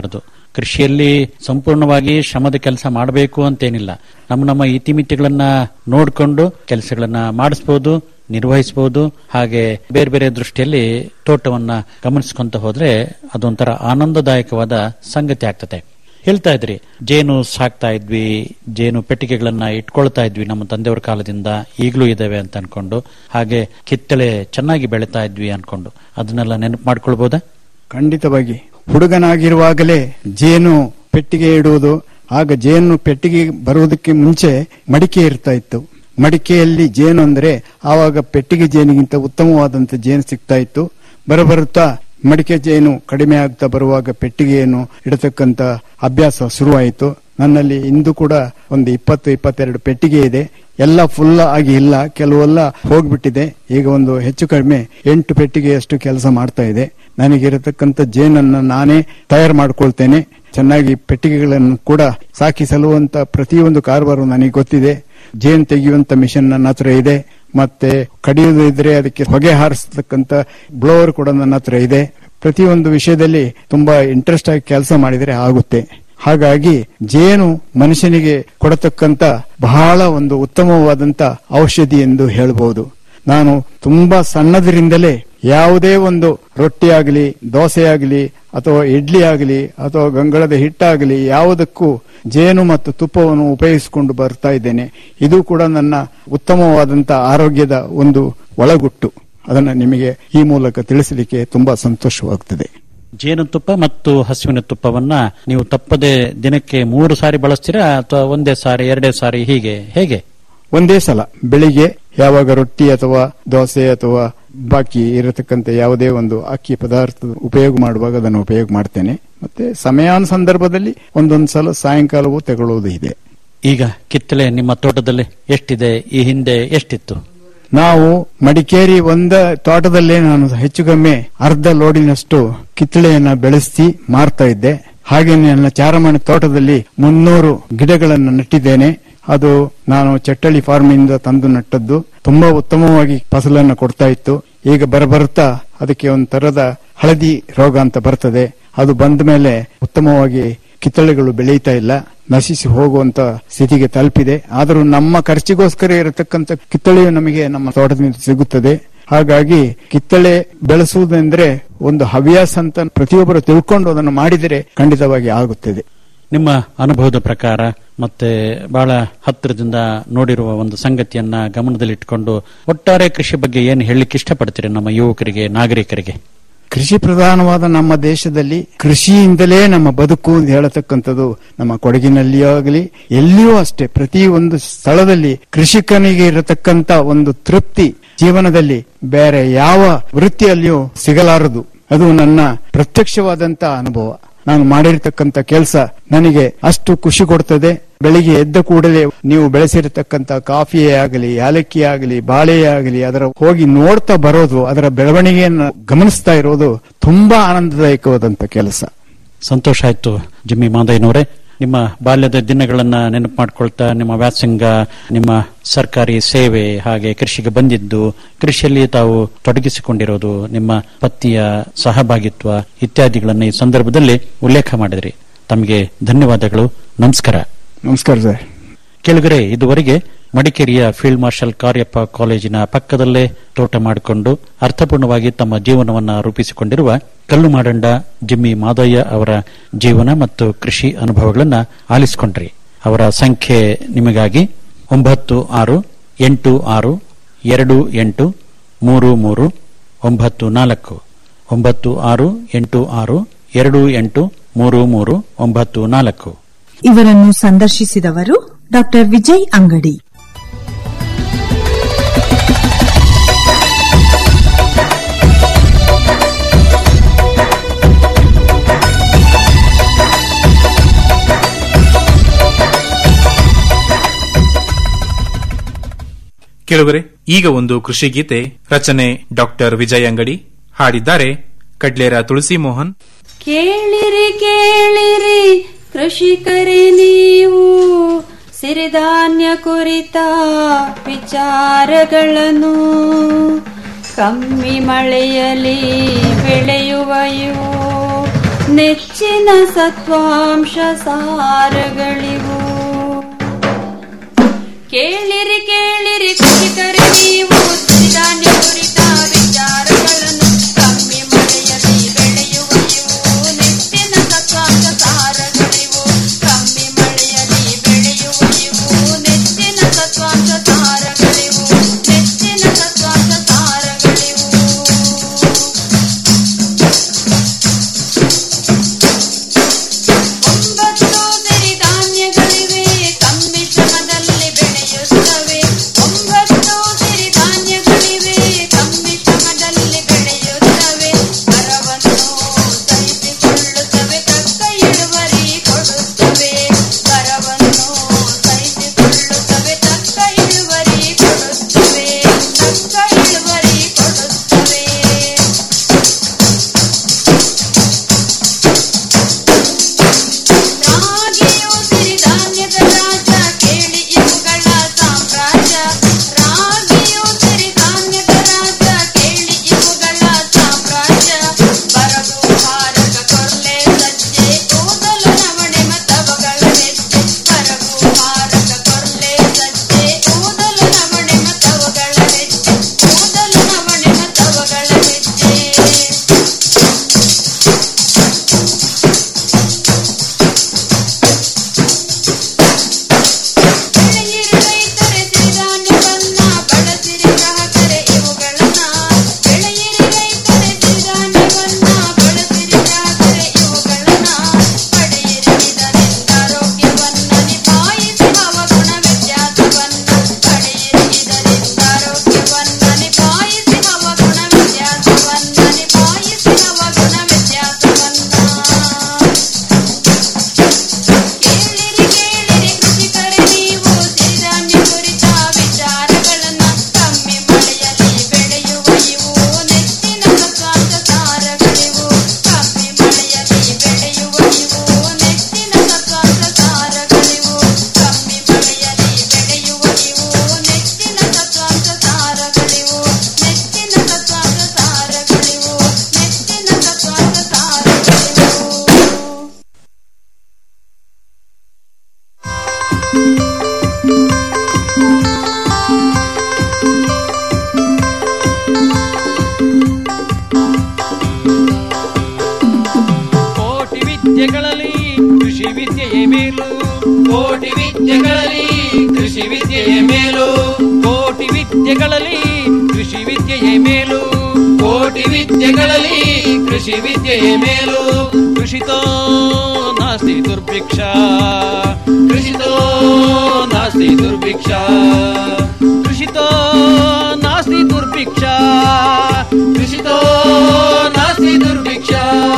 ಕೃಷಿಯಲ್ಲಿ ಸಂಪೂರ್ಣವಾಗಿ ಶ್ರಮದ ಕೆಲಸ ಮಾಡಬೇಕು ಅಂತೇನಿಲ್ಲ ನಮ್ಮ ನಮ್ಮ ಇತಿಮಿತಿಗಳನ್ನ ನೋಡಿಕೊಂಡು ಕೆಲಸಗಳನ್ನ ಮಾಡಿಸಬಹುದು ನಿರ್ವಹಿಸಬಹುದು ಹಾಗೆ ಬೇರೆ ಬೇರೆ ದೃಷ್ಟಿಯಲ್ಲಿ ತೋಟವನ್ನ ಗಮನಿಸ್ಕೊಂತ ಹೋದ್ರೆ ಅದೊಂಥರ ಆನಂದದಾಯಕವಾದ ಸಂಗತಿ ಆಗ್ತದೆ ಹೇಳ್ತಾ ಇದ್ರಿ ಜೇನು ಸಾಕ್ತಾ ಇದ್ವಿ ಜೇನು ಪೆಟ್ಟಿಗೆಗಳನ್ನ ಇಟ್ಕೊಳ್ತಾ ಇದ್ವಿ ನಮ್ಮ ತಂದೆಯವರ ಕಾಲದಿಂದ ಈಗಲೂ ಇದಾವೆ ಅಂತ ಅನ್ಕೊಂಡು ಹಾಗೆ ಕಿತ್ತಳೆ ಚೆನ್ನಾಗಿ ಬೆಳೀತಾ ಇದ್ವಿ ಅನ್ಕೊಂಡು ಅದನ್ನೆಲ್ಲ ನೆನಪು ಮಾಡ್ಕೊಳ್ಬೋದಾ ಖಂಡಿತವಾಗಿ ಹುಡುಗನಾಗಿರುವಾಗಲೇ ಜೇನು ಪೆಟ್ಟಿಗೆ ಇಡುವುದು ಆಗ ಜೇನು ಪೆಟ್ಟಿಗೆ ಬರುವುದಕ್ಕೆ ಮುಂಚೆ ಮಡಿಕೆ ಇರ್ತಾ ಇತ್ತು ಮಡಿಕೆಯಲ್ಲಿ ಜೇನು ಅಂದ್ರೆ ಆವಾಗ ಪೆಟ್ಟಿಗೆ ಜೇನಿಗಿಂತ ಉತ್ತಮವಾದಂತ ಜೇನು ಸಿಗ್ತಾ ಇತ್ತು ಬರಬರುತ್ತಾ ಮಡಿಕೆ ಜೇನು ಕಡಿಮೆ ಆಗ್ತಾ ಬರುವಾಗ ಪೆಟ್ಟಿಗೆಯನ್ನು ಇಡತಕ್ಕಂತ ಅಭ್ಯಾಸ ಶುರುವಾಯಿತು ನನ್ನಲ್ಲಿ ಇಂದು ಕೂಡ ಒಂದು ಇಪ್ಪತ್ತು ಇಪ್ಪತ್ತೆರಡು ಪೆಟ್ಟಿಗೆ ಇದೆ ಎಲ್ಲ ಫುಲ್ ಆಗಿ ಇಲ್ಲ ಕೆಲವೆಲ್ಲ ಹೋಗ್ಬಿಟ್ಟಿದೆ ಈಗ ಒಂದು ಹೆಚ್ಚು ಕಡಿಮೆ ಎಂಟು ಪೆಟ್ಟಿಗೆಯಷ್ಟು ಕೆಲಸ ಮಾಡ್ತಾ ಇದೆ ನನಗಿರತಕ್ಕಂತ ಜೇನನ್ನ ನಾನೇ ತಯಾರು ಮಾಡ್ಕೊಳ್ತೇನೆ ಚೆನ್ನಾಗಿ ಪೆಟ್ಟಿಗೆಗಳನ್ನು ಕೂಡ ಸಾಕಿ ಸಲ್ಲುವಂತ ಪ್ರತಿಯೊಂದು ಕಾರವಾರು ನನಗೆ ಗೊತ್ತಿದೆ ಜೇನು ತೆಗೆಯುವಂತ ಮಿಷನ್ ನನ್ನ ಹತ್ರ ಇದೆ ಮತ್ತೆ ಕಡಿಯುವುದು ಇದ್ರೆ ಅದಕ್ಕೆ ಹೊಗೆ ಹಾರಿಸತಕ್ಕಂತ ಬ್ಲೋವರ್ ಕೂಡ ನನ್ನ ಹತ್ರ ಇದೆ ಪ್ರತಿಯೊಂದು ವಿಷಯದಲ್ಲಿ ತುಂಬಾ ಇಂಟ್ರೆಸ್ಟ್ ಆಗಿ ಕೆಲಸ ಮಾಡಿದರೆ ಆಗುತ್ತೆ ಹಾಗಾಗಿ ಜೇನು ಮನುಷ್ಯನಿಗೆ ಕೊಡತಕ್ಕಂತ ಬಹಳ ಒಂದು ಉತ್ತಮವಾದಂತ ಔಷಧಿ ಎಂದು ಹೇಳಬಹುದು ನಾನು ತುಂಬಾ ಸಣ್ಣದರಿಂದಲೇ ಯಾವುದೇ ಒಂದು ರೊಟ್ಟಿ ಆಗಲಿ ದೋಸೆ ಆಗಲಿ ಅಥವಾ ಇಡ್ಲಿ ಆಗಲಿ ಅಥವಾ ಗಂಗಳದ ಹಿಟ್ಟಾಗಲಿ ಯಾವುದಕ್ಕೂ ಜೇನು ಮತ್ತು ತುಪ್ಪವನ್ನು ಉಪಯೋಗಿಸಿಕೊಂಡು ಬರ್ತಾ ಇದ್ದೇನೆ ಇದು ಕೂಡ ನನ್ನ ಉತ್ತಮವಾದಂತ ಆರೋಗ್ಯದ ಒಂದು ಒಳಗುಟ್ಟು ಅದನ್ನು ನಿಮಗೆ ಈ ಮೂಲಕ ತಿಳಿಸಲಿಕ್ಕೆ ತುಂಬಾ ಸಂತೋಷವಾಗುತ್ತದೆ ಜೇನುತುಪ್ಪ ಮತ್ತು ಹಸುವಿನ ತುಪ್ಪವನ್ನ ನೀವು ತಪ್ಪದೆ ದಿನಕ್ಕೆ ಮೂರು ಸಾರಿ ಬಳಸ್ತೀರಾ ಅಥವಾ ಒಂದೇ ಸಾರಿ ಎರಡೇ ಸಾರಿ ಹೀಗೆ ಹೇಗೆ ಒಂದೇ ಸಲ ಬೆಳಿಗ್ಗೆ ಯಾವಾಗ ರೊಟ್ಟಿ ಅಥವಾ ದೋಸೆ ಅಥವಾ ಬಾಕಿ ಇರತಕ್ಕಂತ ಯಾವುದೇ ಒಂದು ಅಕ್ಕಿ ಪದಾರ್ಥ ಉಪಯೋಗ ಮಾಡುವಾಗ ಅದನ್ನು ಉಪಯೋಗ ಮಾಡ್ತೇನೆ ಮತ್ತೆ ಸಮಯಾನ ಸಂದರ್ಭದಲ್ಲಿ ಒಂದೊಂದು ಸಲ ಸಾಯಂಕಾಲವೂ ತಗೊಳ್ಳುವುದು ಇದೆ ಈಗ ಕಿತ್ತಳೆ ನಿಮ್ಮ ತೋಟದಲ್ಲಿ ಎಷ್ಟಿದೆ ಈ ಹಿಂದೆ ಎಷ್ಟಿತ್ತು ನಾವು ಮಡಿಕೇರಿ ಒಂದ ತೋಟದಲ್ಲೇ ನಾನು ಹೆಚ್ಚು ಕಮ್ಮಿ ಅರ್ಧ ಲೋಡಿನಷ್ಟು ಕಿತ್ತಳೆಯನ್ನ ಬೆಳೆಸಿ ಮಾರ್ತಾ ಇದ್ದೆ ಹಾಗೆ ನನ್ನ ಚಾರಮಣಿ ತೋಟದಲ್ಲಿ ಮುನ್ನೂರು ಗಿಡಗಳನ್ನು ನೆಟ್ಟಿದ್ದೇನೆ ಅದು ನಾನು ಚಟ್ಟಳಿ ಫಾರ್ಮ್ ಇಂದ ತಂದು ನಟ್ಟದ್ದು ತುಂಬಾ ಉತ್ತಮವಾಗಿ ಫಸಲನ್ನು ಕೊಡ್ತಾ ಇತ್ತು ಈಗ ಬರಬರುತ್ತಾ ಅದಕ್ಕೆ ಒಂದು ತರದ ಹಳದಿ ರೋಗ ಅಂತ ಬರ್ತದೆ ಅದು ಬಂದ ಮೇಲೆ ಉತ್ತಮವಾಗಿ ಕಿತ್ತಳೆಗಳು ಬೆಳೆಯುತ್ತಾ ಇಲ್ಲ ನಶಿಸಿ ಹೋಗುವಂತ ಸ್ಥಿತಿಗೆ ತಲುಪಿದೆ ಆದರೂ ನಮ್ಮ ಖರ್ಚಿಗೋಸ್ಕರ ಇರತಕ್ಕಂತ ಕಿತ್ತಳೆಯು ನಮಗೆ ನಮ್ಮ ತೋಟದಿಂದ ಸಿಗುತ್ತದೆ ಹಾಗಾಗಿ ಕಿತ್ತಳೆ ಬೆಳೆಸುವುದೆಂದ್ರೆ ಒಂದು ಹವ್ಯಾಸ ಅಂತ ಪ್ರತಿಯೊಬ್ಬರು ತಿಳ್ಕೊಂಡು ಅದನ್ನು ಮಾಡಿದರೆ ಖಂಡಿತವಾಗಿ ಆಗುತ್ತದೆ ನಿಮ್ಮ ಅನುಭವದ ಪ್ರಕಾರ ಮತ್ತೆ ಬಹಳ ಹತ್ತಿರದಿಂದ ನೋಡಿರುವ ಒಂದು ಸಂಗತಿಯನ್ನ ಗಮನದಲ್ಲಿಟ್ಟುಕೊಂಡು ಒಟ್ಟಾರೆ ಕೃಷಿ ಬಗ್ಗೆ ಏನು ಹೇಳಲಿಕ್ಕೆ ಇಷ್ಟಪಡ್ತೀರಿ ನಮ್ಮ ಯುವಕರಿಗೆ ನಾಗರಿಕರಿಗೆ ಕೃಷಿ ಪ್ರಧಾನವಾದ ನಮ್ಮ ದೇಶದಲ್ಲಿ ಕೃಷಿಯಿಂದಲೇ ನಮ್ಮ ಬದುಕು ಅಂತ ಹೇಳತಕ್ಕಂಥದ್ದು ನಮ್ಮ ಕೊಡಗಿನಲ್ಲಿಯೂ ಆಗಲಿ ಎಲ್ಲಿಯೂ ಅಷ್ಟೇ ಪ್ರತಿ ಒಂದು ಸ್ಥಳದಲ್ಲಿ ಕೃಷಿಕನಿಗೆ ಇರತಕ್ಕಂತ ಒಂದು ತೃಪ್ತಿ ಜೀವನದಲ್ಲಿ ಬೇರೆ ಯಾವ ವೃತ್ತಿಯಲ್ಲಿಯೂ ಸಿಗಲಾರದು ಅದು ನನ್ನ ಪ್ರತ್ಯಕ್ಷವಾದಂತ ಅನುಭವ ನಾನು ಮಾಡಿರ್ತಕ್ಕಂತ ಕೆಲಸ ನನಗೆ ಅಷ್ಟು ಖುಷಿ ಕೊಡ್ತದೆ ಬೆಳಿಗ್ಗೆ ಎದ್ದ ಕೂಡಲೇ ನೀವು ಬೆಳೆಸಿರತಕ್ಕಂತ ಕಾಫಿಯೇ ಆಗಲಿ ಯಾಲಕ್ಕಿ ಆಗಲಿ ಬಾಳೆಯೇ ಆಗಲಿ ಅದರ ಹೋಗಿ ನೋಡ್ತಾ ಬರೋದು ಅದರ ಬೆಳವಣಿಗೆಯನ್ನು ಗಮನಿಸ್ತಾ ಇರೋದು ತುಂಬಾ ಆನಂದದಾಯಕವಾದಂತ ಕೆಲಸ ಸಂತೋಷ ಆಯ್ತು ಜಿಮ್ಮಿ ಮಾದಯ್ಯನವರೇ ನಿಮ್ಮ ಬಾಲ್ಯದ ದಿನಗಳನ್ನ ನೆನಪು ಮಾಡ್ಕೊಳ್ತಾ ನಿಮ್ಮ ವ್ಯಾಸಂಗ ನಿಮ್ಮ ಸರ್ಕಾರಿ ಸೇವೆ ಹಾಗೆ ಕೃಷಿಗೆ ಬಂದಿದ್ದು ಕೃಷಿಯಲ್ಲಿ ತಾವು ತೊಡಗಿಸಿಕೊಂಡಿರೋದು ನಿಮ್ಮ ಪತ್ನಿಯ ಸಹಭಾಗಿತ್ವ ಇತ್ಯಾದಿಗಳನ್ನ ಈ ಸಂದರ್ಭದಲ್ಲಿ ಉಲ್ಲೇಖ ಮಾಡಿದ್ರಿ ತಮಗೆ ಧನ್ಯವಾದಗಳು ನಮಸ್ಕಾರ ನಮಸ್ಕಾರ ಸರ್ ಕೆಳಗರೆ ಇದುವರೆಗೆ ಮಡಿಕೇರಿಯ ಫೀಲ್ಡ್ ಮಾರ್ಷಲ್ ಕಾರ್ಯಪ್ಪ ಕಾಲೇಜಿನ ಪಕ್ಕದಲ್ಲೇ ತೋಟ ಮಾಡಿಕೊಂಡು ಅರ್ಥಪೂರ್ಣವಾಗಿ ತಮ್ಮ ಜೀವನವನ್ನ ರೂಪಿಸಿಕೊಂಡಿರುವ ಕಲ್ಲು ಮಾಡಂಡ ಜಿಮ್ಮಿ ಮಾದಯ್ಯ ಅವರ ಜೀವನ ಮತ್ತು ಕೃಷಿ ಅನುಭವಗಳನ್ನ ಆಲಿಸಿಕೊಂಡ್ರಿ ಅವರ ಸಂಖ್ಯೆ ನಿಮಗಾಗಿ ಒಂಬತ್ತು ಆರು ಎಂಟು ಆರು ಎರಡು ಎಂಟು ಮೂರು ಮೂರು ಒಂಬತ್ತು ನಾಲ್ಕು ಒಂಬತ್ತು ಆರು ಎಂಟು ಆರು ಎರಡು ಎಂಟು ಮೂರು ಮೂರು ಒಂಬತ್ತು ನಾಲ್ಕು ಇವರನ್ನು ಸಂದರ್ಶಿಸಿದವರು ಡಾಕ್ಟರ್ ವಿಜಯ್ ಅಂಗಡಿ ಕೆಲವರೆ ಈಗ ಒಂದು ಕೃಷಿ ಗೀತೆ ರಚನೆ ಡಾಕ್ಟರ್ ವಿಜಯ್ ಅಂಗಡಿ ಹಾಡಿದ್ದಾರೆ ಕಡ್ಲೇರ ತುಳಸಿ ಮೋಹನ್ ಕೇಳಿರಿ ಕೇಳಿರಿ ಕೃಷಿಕರೇ ನೀವು ಸಿರಿಧಾನ್ಯ ಕುರಿತ ವಿಚಾರಗಳನ್ನು ಕಮ್ಮಿ ಮಳೆಯಲಿ ಬೆಳೆಯುವ ಇವು ನೆಚ್ಚಿನ ಸತ್ವಾಂಶ ಸಾರಗಳಿವು ಕೇಳಿರಿ ಕೇಳಿರಿ ಕೃಷಿಕರೇ ನೀವು ಸಿರಿಧಾನ್ಯ ಕುರಿತ ವಿಚಾರಗಳನ್ನು ಕಮ್ಮಿ ಮಳೆಯಲ್ಲಿ ಬೆಳೆಯುವ ಇವು ನೆಚ್ಚಿನ ಸತ್ವಾಂಶ ಸಾರಗಳಿವು ಕಮ್ಮಿ ಮಳೆಯಲ್ಲಿ ಬೆಳೆಯುವ ಇವು ನೆಚ್ಚಿನ ಸತ್ವಾಂಶ ಸಾರಗಳಿವು ನೆಚ್ಚಿನ ಸತ್ವಾಂಶ ಸಾರಗಳಿವು ಒಂಬತ್ತು ಸಿರಿಧಾನ್ಯಗಳಿವೆ ಕಮ್ಮಿ ಶ್ರಮದಲ್ಲಿ ಬೆಳೆಯುತ್ತವೆ ಒಂಬತ್ತು ಸಿರಿಧಾನ್ಯಗಳಿವೆ ಕಮ್ಮಿ ಶ್ರಮದಲ್ಲಿ ಬೆಳೆಯುತ್ತವೆ ಬರವನ್ನು ಸಹಿಸಿಕೊಳ್ಳುತ್ತವೆ ತಕ್ಕ ಇಳುವರಿ ಕೊಡುತ್ತವೆ ಬರವನ್ನು ಸಹಿಸಿಕೊಳ್ಳುತ್ತವೆ ತಕ್ಕ ಇಳುವರಿ ಕೊಡುತ್ತವೆ ತಕ್ಕ ಇಳುವರಿ ಕೊಡುತ್ತವೆ ರಾಗಿಯು ಸಿರಿಧಾನ್ಯದ ರಾಜ ಕೇಳಿ ಇವುಗಳ ಸಾಮ್ರಾಜ್ಯ ರಾಗಿಯು ಸಿರಿಧಾನ್ಯದ ರಾಜ ಕೇಳಿ ಇವುಗಳ ಸಾಮ್ರಾಜ್ಯ ಬರಗು ಹಾರಕ ಕೊರ್ಲೆ ಸಜ್ಜೆ ಕೂದಲು ನವಣೆ ಮತವಗಳ ಹೆಜ್ಜೆ ಬರಗು ಹಾರಕ ಕೊರ್ಲೆ ಸಜ್ಜೆ ಕೂದಲು ನವಣೆ ಮತವಗಳ ಹೆಜ್ಜೆ ಕೂದಲು ನವಣೆ ಮತವಗಳ ಹೆಜ್ಜೆ ಬೆಳೆಯಿರಿ ರೈತರೆ ಸಿರಿಧಾನ್ಯವನ್ನ ಬಳಸಿರಿ ಗ್ರಾಹಕರೆ ಇವುಗಳನ್ನ ಬೆಳೆಯಿರಿ ರೈತರೆ ಸಿರಿಧಾನ್ಯವನ್ನ ಬಳಸಿರಿ ಗ್ರಾಹಕರೆ ಇವುಗಳನ್ನ ಪಡೆಯಿರಿ ಇದರಿಂದ ಆರೋಗ್ಯವನ್ನ ನಿಭಾಯಿಸಿ ಹವಗುಣ ವ್ಯತ್ಯಾಸವನ್ನ ಪಡೆಯಿರಿ ಇದರಿಂದ ಆರೋಗ್ಯವನ್ನ ನಿಭಾಯಿಸಿ ಹವಗುಣ ವ್ಯತ್ಯಾಸವನ್ನ ನಿಭಾಯಿಸಿ ಹವಗುಣ ವ್ಯತ್ಯಾಸವನ್ನ ಕೇಳಿರಿ ಕೇಳಿರಿ ಕೃಷಿಕರೇ ನೀವು ಸಿರಿಧಾನ್ಯ ಕುರಿತ ವಿಚಾರಗಳನ್ನ ಕಮ್ಮಿ ಮಳೆಯಲ್ಲಿ ಬೆಳೆಯುವ ಇವು ನೆಚ್ಚಿನ ಸತ್ವಾಂಶ ಸಾರಗಳಿವು ಕಮ್ಮಿ ಮಳೆಯಲ್ಲಿ ಬೆಳೆಯುವ ಇವು ನೆಚ್ಚಿನ ಸತ್ವಾಂಶ ಸಾರಗಳಿವು ಕಮ್ಮಿ ಮಳೆಯಲ್ಲಿ ಬೆಳೆಯುವ ಇವು ನೆಚ್ಚಿನ ಸತ್ವಾಂಶ ಸಾರಗಳಿವು ನೆಚ್ಚಿನ ಸತ್ವಾಂಶ ಸಾರಗಳಿವು ನೆಚ್ಚಿನ ಸತ್ವಾಂಶ ಸಾರಗಳಿವು ಕೋಟಿ ವಿದ್ಯೆಗಳಲ್ಲಿ ಕೃಷಿ ವಿದ್ಯೆಯೇ ಮೇಲು ಕೋಟಿ ವಿದ್ಯೆಗಳಲ್ಲಿ ಕೃಷಿ ವಿದ್ಯೆಯೇ ಮೇಲು ಕೋಟಿ ವಿದ್ಯೆಗಳಲ್ಲಿ ಕೃಷಿ ವಿದ್ಯೆಯೇ ಮೇಲು ಕೋಟಿ ವಿದ್ಯೆಗಳಲ್ಲಿ ಕೃಷಿ ವಿದ್ಯೆಯೇ ಮೇಲು ಕೃಷಿತೋ ನಾಸ್ತಿ ದುರ್ಭಿಕ್ಷ ಕೃಷಿತೋ ನಾಸ್ತಿ ದುರ್ಭಿಕ್ಷ ಕೃಷಿತೋ ನಾಸ್ತಿ ದುರ್ಭಿಕ್ಷ ಕೃಷಿತೋ ನಾಸ್ತಿ ದುರ್ಭಿಕ್ಷ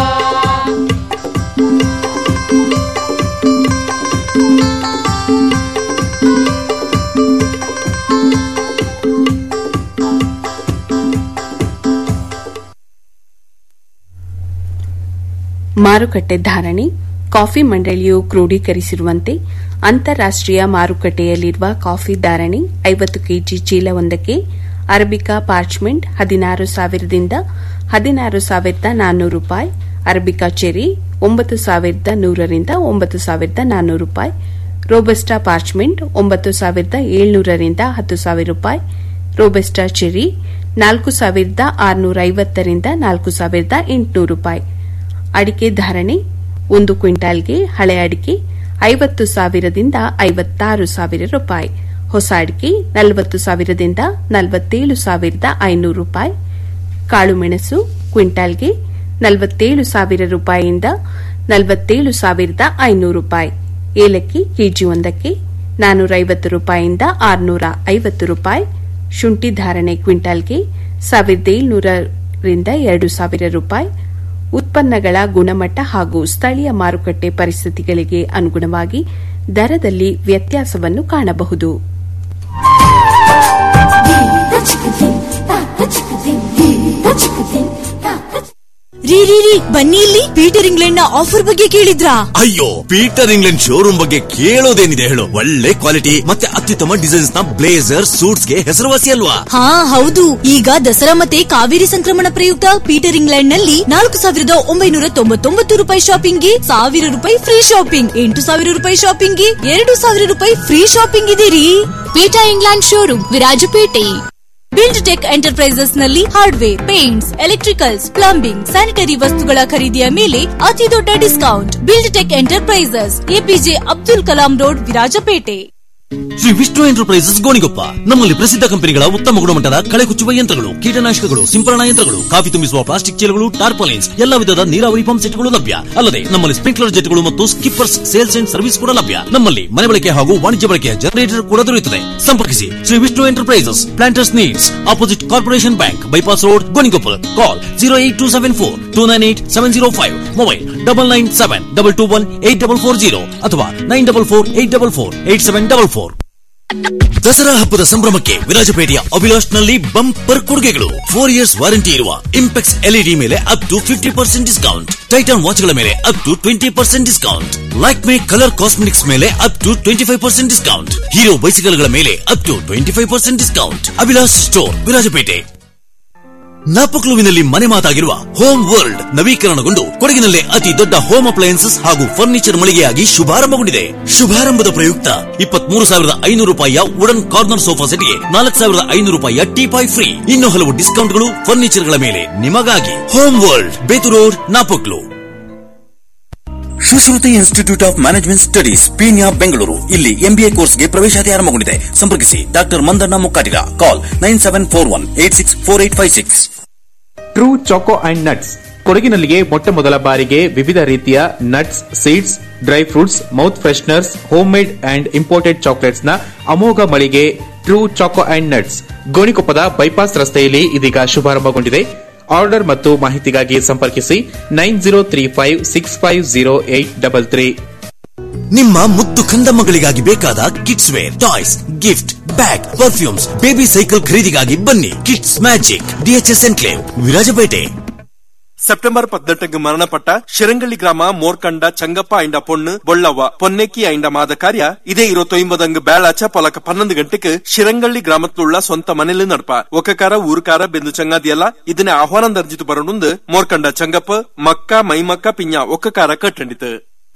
ಮಾರುಕಟ್ಟೆ ಧಾರಣೆ ಕಾಫಿ ಮಂಡಳಿಯು ಕ್ರೋಢೀಕರಿಸಿರುವಂತೆ ಅಂತಾರಾಷ್ಟೀಯ ಮಾರುಕಟ್ಟೆಯಲ್ಲಿರುವ ಕಾಫಿ ಧಾರಣೆ ಐವತ್ತು ಕೆಜಿ ಚೀಲವೊಂದಕ್ಕೆ ಅರಬಿಕಾ ಪಾರ್ಚ್ಮೆಂಟ್ ಹದಿನಾರು ಸಾವಿರದಿಂದ ಹದಿನಾರು ಸಾವಿರದ ನಾನ್ನೂರು ರೂಪಾಯಿ ಅರಬಿಕಾ ಚೆರಿ ಒಂಬತ್ತು ಸಾವಿರದ ನೂರರಿಂದ ಒಂಬತ್ತು ಸಾವಿರದ ನಾನ್ನೂರು ರೂಪಾಯಿ ರೋಬಸ್ಟಾ ಪಾರ್ಚ್ಮೆಂಟ್ ಒಂಬತ್ತು ಸಾವಿರದ ಏಳ್ನೂರರಿಂದ ಹತ್ತು ಸಾವಿರ ರೂಪಾಯಿ ರೋಬಸ್ಟಾ ಚೆರಿ ನಾಲ್ಕು ಸಾವಿರದ ಆರುನೂರ ಐವತ್ತರಿಂದ ನಾಲ್ಕು ಸಾವಿರದ ಎಂಟುನೂರು ರೂಪಾಯಿ ಅಡಿಕೆ ಧಾರಣೆ ಒಂದು ಕ್ವಿಂಟಾಲ್ಗೆ ಹಳೆ ಅಡಿಕೆ ಐವತ್ತು ಸಾವಿರದಿಂದ ಐವತ್ತಾರು ಸಾವಿರ ರೂಪಾಯಿ ಹೊಸ ಅಡಿಕೆ ನಲವತ್ತು ಸಾವಿರದಿಂದ ನಲವತ್ತೇಳು ಸಾವಿರದ ಐನೂರು ರೂಪಾಯಿ ಕಾಳುಮೆಣಸು ಕ್ವಿಂಟಾಲ್ಗೆ ನಲವತ್ತೇಳು ಸಾವಿರ ರೂಪಾಯಿಯಿಂದ ನಲವತ್ತೇಳು ಸಾವಿರದ ಐನೂರು ರೂಪಾಯಿ ಏಲಕ್ಕಿ ಕೆಜಿ ಒಂದಕ್ಕೆ ನಾನೂರ ಐವತ್ತು ರೂಪಾಯಿಯಿಂದ ಆರುನೂರ ಐವತ್ತು ರೂಪಾಯಿ ಶುಂಠಿ ಧಾರಣೆ ಕ್ವಿಂಟಾಲ್ಗೆ ಸಾವಿರದ ಏಳ್ನೂರರಿಂದ ಎರಡು ಸಾವಿರ ರೂಪಾಯಿ ಉತ್ಪನ್ನಗಳ ಗುಣಮಟ್ಟ ಹಾಗೂ ಸ್ಥಳೀಯ ಮಾರುಕಟ್ಟೆ ಪರಿಸ್ಥಿತಿಗಳಿಗೆ ಅನುಗುಣವಾಗಿ ದರದಲ್ಲಿ ವ್ಯತ್ಯಾಸವನ್ನು ಕಾಣಬಹುದು ರೀ ರೀ ರೀ ಬನ್ನಿ ಇಲ್ಲಿ ಪೀಟರ್ ಇಂಗ್ಲೆಂಡ್ ನ ಆಫರ್ ಬಗ್ಗೆ ಕೇಳಿದ್ರಾ ಅಯ್ಯೋ ಪೀಟರ್ ಇಂಗ್ಲೆಂಡ್ ಶೋರೂಮ್ ಬಗ್ಗೆ ಕೇಳೋದೇನಿದೆ ಹೇಳು ಒಳ್ಳೆ ಕ್ವಾಲಿಟಿ ಮತ್ತೆ ಅತ್ಯುತ್ತಮ ಡಿಸೈನ್ಸ್ ನ ಬ್ಲೇಸರ್ ಸೂಟ್ಸ್ ಗೆ ಹೆಸರುವಾಸಿ ಅಲ್ವಾ ಹಾ ಹೌದು ಈಗ ದಸರಾ ಮತ್ತೆ ಕಾವೇರಿ ಸಂಕ್ರಮಣ ಪ್ರಯುಕ್ತ ಪೀಟರ್ ಇಂಗ್ಲೆಂಡ್ ನಲ್ಲಿ ನಾಲ್ಕು ಸಾವಿರದ ಒಂಬೈನೂರ ತೊಂಬತ್ತೊಂಬತ್ತು ರೂಪಾಯಿ ಶಾಪಿಂಗ್ ಗೆ ಸಾವಿರ ರೂಪಾಯಿ ಫ್ರೀ ಶಾಪಿಂಗ್ ಎಂಟು ಸಾವಿರ ರೂಪಾಯಿ ಶಾಪಿಂಗ್ ಗೆ ಎರಡು ಸಾವಿರ ರೂಪಾಯಿ ಫ್ರೀ ಶಾಪಿಂಗ್ ಇದೆ ರೀ Peter England showroom Virajpet build tech enterprises ನಲ್ಲಿ hardware paints electricals plumbing sanitary ವಸ್ತುಗಳ ಖರೀದಿಯ ಮೇಲೆ ಅತಿ ದೊಡ್ಡ discount build tech enterprises APJ Abdul Kalam road Virajpet Shri Vishnu enterprises Gonikoppa ನಮ್ಮಲ್ಲಿ ಪ್ರಸಿದ್ಧ ಕಂಪನಿಗಳ ಉತ್ತಮ ಗುಣಮಟ್ಟದ ಕಳೆ ಕುಚ್ಚುವ ಯಂತ್ರಗಳು ಕೀಟನಾಶಕಗಳು ಸಿಂಪರಣಾ ಯಂತ್ರಗಳು ಕಾಫಿ ತುಂಬಿಸುವ ಪ್ಲಾಸ್ಟಿಕ್ ಚೀಲಗಳು ಟಾರ್ಪಾಲಿನ್ಸ್ ಎಲ್ಲ ವಿಧದ ನೀರಾವರಿ ಪಂಪ್ ಸೆಟ್ಗಳು ಲಭ್ಯ ಅಲ್ಲದೆ ನಮ್ಮಲ್ಲಿ ಸ್ಪ್ರಿಂಕ್ಲರ್ ಜೆಟ್ಗಳು ಮತ್ತು ಸ್ಕಿಪ್ಪರ್ಸ್ ಸೇಲ್ಸ್ ಅಂಡ್ ಸರ್ವಿಸ್ ಕೂಡ ಲಭ್ಯ ನಮ್ಮಲ್ಲಿ ಮನೆ ಬಳಕೆ ಹಾಗೂ ವಾಣಿಜ್ಯ ಬಳಕೆಯ ಜನರೇಟರ್ ಕೂಡ ದೊರೆಯುತ್ತದೆ ಸಂಪರ್ಕಿಸಿ Shri Vishnu enterprises planters needs opposite corporation bank bypass road Gonikoppal call zero eight two seven four two nine eight seven zero five mobile double nine seven double two one eight double four zero ಅಥವಾ nine double four eight double four eight seven double four Dasara ಹಬ್ಬದ ಸಂಭ್ರಮಕ್ಕೆ ವಿರಾಜಪೇಟೆಯ ಅಭಿಲಾಷ್ ನಲ್ಲಿ bumper ಕೊಡುಗೆಗಳು four years warranty ಇರುವ Impex LED ಮೇಲೆ up to fifty percent discount Titan ವಾಚ್ಗಳ ಮೇಲೆ up to twenty percent discount Lakme colour cosmetics ಮೇಲೆ up to twenty five percent discount Hero ಬೈಸಿಕಲ್ಗಳ ಮೇಲೆ up to twenty five percent ಡಿಸ್ಕೌಂಟ್ Abhilash store Virajpet ನಾಪಕ್ಲುವಿನಲ್ಲಿ ಮನೆ ಮಾತಾಗಿರುವ ಹೋಮ್ ವರ್ಲ್ಡ್ ನವೀಕರಣಗೊಂಡು ಕೊಡಗಿನಲ್ಲೇ ಅತಿ ದೊಡ್ಡ ಹೋಮ್ ಅಪ್ಲಯನ್ಸಸ್ ಹಾಗೂ ಫರ್ನಿಚರ್ ಮಳಿಗೆಯಾಗಿ ಶುಭಾರಂಭಗೊಂಡಿದೆ ಶುಭಾರಂಭದ ಪ್ರಯುಕ್ತ ಇಪ್ಪತ್ಮೂರು ಸಾವಿರದ ಐನೂರು ರೂಪಾಯಿಯ ವುಡನ್ ಕಾರ್ನರ್ ಸೋಫಾ ಸೆಟ್ಗೆ ನಾಲ್ಕು ಸಾವಿರದ ಐನೂರು ರೂಪಾಯಿಯ ಟೀಪಾಯ್ ಫ್ರೀ ಇನ್ನು ಹಲವು ಡಿಸ್ಕೌಂಟ್ಗಳು ಫರ್ನಿಚರ್ಗಳ ಮೇಲೆ ನಿಮಗಾಗಿ home world Bethu road Napoklu Shivashruti institute of management studies Peenya Bengaluru ಇಲ್ಲಿ ಎಂಬಿಎ ಕೋರ್ಸ್ಗೆ ಪ್ರವೇಶಾತಿ ಆರಂಭಗೊಂಡಿದೆ ಸಂಪರ್ಕಿಸಿ doctor Mandanna Mukkatiga call nine seven four one eight six four eight five six true choco and nuts ಕೊಡಗಿನಲ್ಲಿಗೆ ಮೊಟ್ಟ ಮೊದಲ ಬಾರಿಗೆ ವಿವಿಧ ರೀತಿಯ nuts seeds dry fruits mouth fresheners home made and imported chocolates ನ ಅಮೋಘ ಮಳಿಗೆ ಟ್ರೂ ಚಾಕೋ ಅಂಡ್ ನಟ್ಸ್ ಗೋಣಿಕೊಪ್ಪದ ಬೈಪಾಸ್ ರಸ್ತೆಯಲ್ಲಿ ಇದೀಗ ಶುಭಾರಂಭಗೊಂಡಿದೆ ಆರ್ಡರ್ ಮತ್ತು ಮಾಹಿತಿಗಾಗಿ ಸಂಪರ್ಕಿಸಿ nine zero three five six five zero eight double three ನಿಮ್ಮ ಮುದ್ದು ಕಂದಮ್ಮಗಳಿಗಾಗಿ ಬೇಕಾದ kids wear toys gift bag perfumes baby cycle ಖರೀದಿಗಾಗಿ ಬನ್ನಿ kids magic DHS enclave Virajpet September ಪದ್ನೆಟ್ಟಕ್ಕೆ ಮರಣಪಟ್ಟ ಶಿರಂಗಳ್ಳಿ ಗ್ರಾಮ ಮೋರ್ಕಂಡ ಚಂಗಪ್ಪ ಐಂಡ ಪೊಣ್ಣು ಬೊಳ್ಳವ್ವ പൊന്നേക്കി ಐಂಡ ಮಾದ ಕಾರ್ಯ ಇದೇ ഇരുപത്തൊമ്പതങ്ക് ബേളാച്ച പൊലക്ക പന്ത്രണ്ട് ഗಂಟೆക്ക് ಶಿರಂಗಳ್ಳಿ ಗ್ರಾಮത്തിലുള്ള ಸ್ವಂತ ಮನೆಯಲ್ಲಿ ನಡಪ ಒಕ್ಕಕಾರ ಊರುಕಾರ ಬೆಂದು ಚಂಗಾದಿಯಲ್ಲ ಇದನ್ನೇ ಆಹ್ವಾನ ದರ್ಜಿತು ಬರೋಣುಂದು ಮೋರ್ಕಂಡ ಚಂಗಪ್ಪ ಮಕ್ಕ ಮೈಮಕ್ಕ ಪಿಂಜ ಒಕ್ಕಕಾರ ಕಟ್ಟಂಡಿತು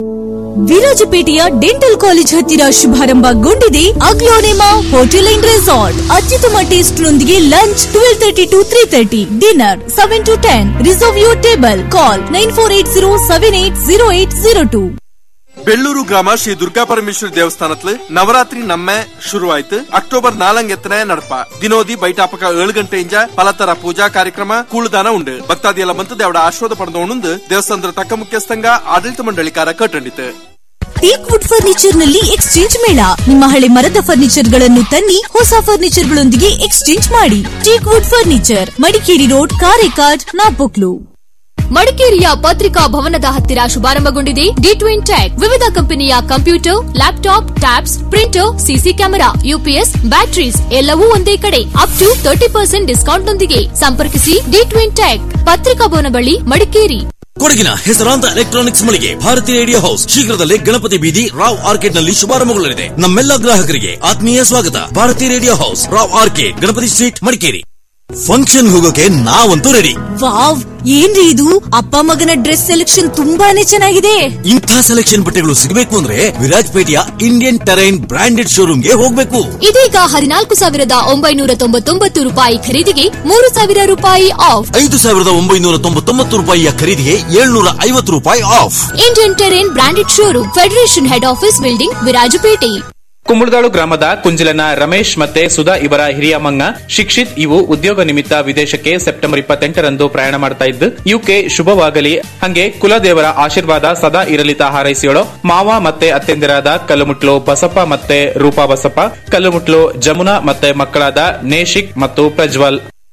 ವಿರಾಜಪೇಟೆಯ ಡೆಂಟಲ್ ಕಾಲೇಜ್ ಹತ್ತಿರ ಶುಭಾರಂಭಗೊಂಡಿದೆ ಅಗ್ಲೋನೆಮಾ ಹೋಟೆಲ್ ಅಂಡ್ ರೆಸಾರ್ಟ್ ಅತ್ಯುತ್ತಮ ಟೇಸ್ಟ್ ನೊಂದಿಗೆ lunch twelve thirty to three thirty dinner seven to ten reserve your table call nine four eight zero seven eight zero eight zero two Bellur ಗ್ರಾಮ ಶ್ರೀ ದುರ್ಗಾ ಪರಮೇಶ್ವರಿ ದೇವಸ್ಥಾನತ್ಲು ನವರಾತ್ರಿ ನಮ್ಮೆ ಶುರುವಾಯ್ತು October ನಾಲಂಗ್ ಎತ್ತನೆ ನಡಪ ದಿನೋದಿ ಬೈಟಾಪಕ ಏಳು ಗಂಟೆಯಿಂದ ಪಲತರ ಪೂಜಾ ಕಾರ್ಯಕ್ರಮ ಕೂಳುದಾನ ಉಂಡು ಭಕ್ತಾದಿಯೆಲ್ಲ ಬಂತು ದೇವಡ ಆಶ್ವಾದ ಪಡೆದವನುಂದು ದೇವಸ್ಥಾನದ ತಕ್ಕ ಮುಖ್ಯಸ್ಥಂಗ ಆಡಳಿತ ಮಂಡಳಿಕಾರ ಕಟ್ಟಂಡಿತು ಟೀಕ್ ವುಡ್ ಫರ್ನಿಚರ್ ನಲ್ಲಿ ಎಕ್ಸ್ಚೇಂಜ್ ಮೇಳ ನಿಮ್ಮ ಹಳೆ ಮರದ ಫರ್ನಿಚರ್ ಗಳನ್ನು ತನ್ನಿ ಹೊಸ ಫರ್ನಿಚರ್ ಗಳೊಂದಿಗೆ ಎಕ್ಸ್ಚೇಂಜ್ ಮಾಡಿ teak wood furniture Madikeri road Karekad Napoklu ಮಡಿಕೇರಿಯ ಪತ್ರಿಕಾ ಭವನದ ಹತ್ತಿರ ಶುಭಾರಂಭಗೊಂಡಿದೆ ಡಿ ಟ್ವಿನ್ ಟ್ಯಾಕ್ ವಿವಿಧ ಕಂಪನಿಯ computer laptop tabs printer CC camera UPS batteries ಎಲ್ಲವೂ ಒಂದೇ ಕಡೆ up to thirty percent discount ನೊಂದಿಗೆ ಸಂಪರ್ಕಿಸಿ ಡಿ ಟ್ವಿನ್ ಟ್ಯಾಕ್ ಪತ್ರಿಕಾ ಭವನ ಬಳಿ ಮಡಿಕೇರಿ ಕೊಡಗಿನ ಹೆಸರಾಂತ ಎಲೆಕ್ಟ್ರಾನಿಕ್ಸ್ ಮಳಿಗೆ ಭಾರತಿ ರೇಡಿಯೋ ಹೌಸ್ ಶೀಘ್ರದಲ್ಲೇ ಗಣಪತಿ ಬೀದಿ ರಾವ್ ಆರ್ಕೇಡ್ ನಲ್ಲಿ ಶುಭಾರಂಭಗೊಳ್ಳಲಿದೆ ನಮ್ಮೆಲ್ಲ ಗ್ರಾಹಕರಿಗೆ ಆತ್ಮೀಯ ಸ್ವಾಗತ Bharathi radio house Rao arcade Ganapathi street Madikeri function ಹೋಗೋಕೆ ನಾವಂತೂ ರೆಡಿ ವಾವ್ ಏನ್ರಿ ಇದು ಅಪ್ಪ ಮಗನ ಡ್ರೆಸ್ ಸೆಲೆಕ್ಷನ್ ತುಂಬಾನೇ ಚೆನ್ನಾಗಿದೆ ಇಂಥ ಸೆಲೆಕ್ಷನ್ ಬಟ್ಟೆಗಳು ಸಿಗಬೇಕು ಅಂದ್ರೆ ವಿರಾಜ್ಪೇಟೆಯ ಇಂಡಿಯನ್ ಟೆರೈನ್ ಬ್ರಾಂಡೆಡ್ ಶೋರೂಮ್ಗೆ ಹೋಗ್ಬೇಕು ಇದೀಗ ಹದಿನಾಲ್ಕು ಸಾವಿರದ ಒಂಬೈನೂರ ತೊಂಬತ್ತೊಂಬತ್ತು ರೂಪಾಯಿ ಖರೀದಿಗೆ ಮೂರು ಸಾವಿರ ರೂಪಾಯಿ ಆಫ್ ಐದು ಸಾವಿರದ ಒಂಬೈನೂರ ತೊಂಬತ್ತೊಂಬತ್ತು ರೂಪಾಯಿಯ ಖರೀದಿಗೆ ಏಳ್ನೂರ ಐವತ್ತು ರೂಪಾಯಿ off Indian terrain branded showroom federation head office building Virajpet Kumbaladalu ಗ್ರಾಮದ ಕುಂಜಲನ ರಮೇಶ್ ಮತ್ತೆ ಸುಧಾ ಇವರ ಹಿರಿಯ ಮಂಗ ಶಿಕ್ಷಿತ್ ಇವು ಉದ್ಯೋಗ ನಿಮಿತ್ತ ವಿದೇಶಕ್ಕೆ ಸೆಪ್ಟೆಂಬರ್ ಇಪ್ಪತ್ತೆಂಟರಂದು ಪ್ರಯಾಣ ಮಾಡ್ತಾ ಇದ್ದು ಇವಕ್ಕೆ ಶುಭವಾಗಲಿ ಹಂಗೆ ಕುಲದೇವರ ಆಶೀರ್ವಾದ ಸದಾ ಇರಲಿತ ಹಾರೈಸಿಯೋಳು ಮಾವ ಮತ್ತೆ ಅತ್ತೆಂದಿರಾದ ಕಲ್ಲುಮುಟ್ಲು ಬಸಪ್ಪ ಮತ್ತೆ ರೂಪಾ ಬಸಪ್ಪ ಕಲ್ಲುಮುಟ್ಲು ಜಮುನಾ ಮತ್ತೆ ಮಕ್ಕಳಾದ ನೇಶಿಕ್ ಮತ್ತು ಪ್ರಜ್ವಲ್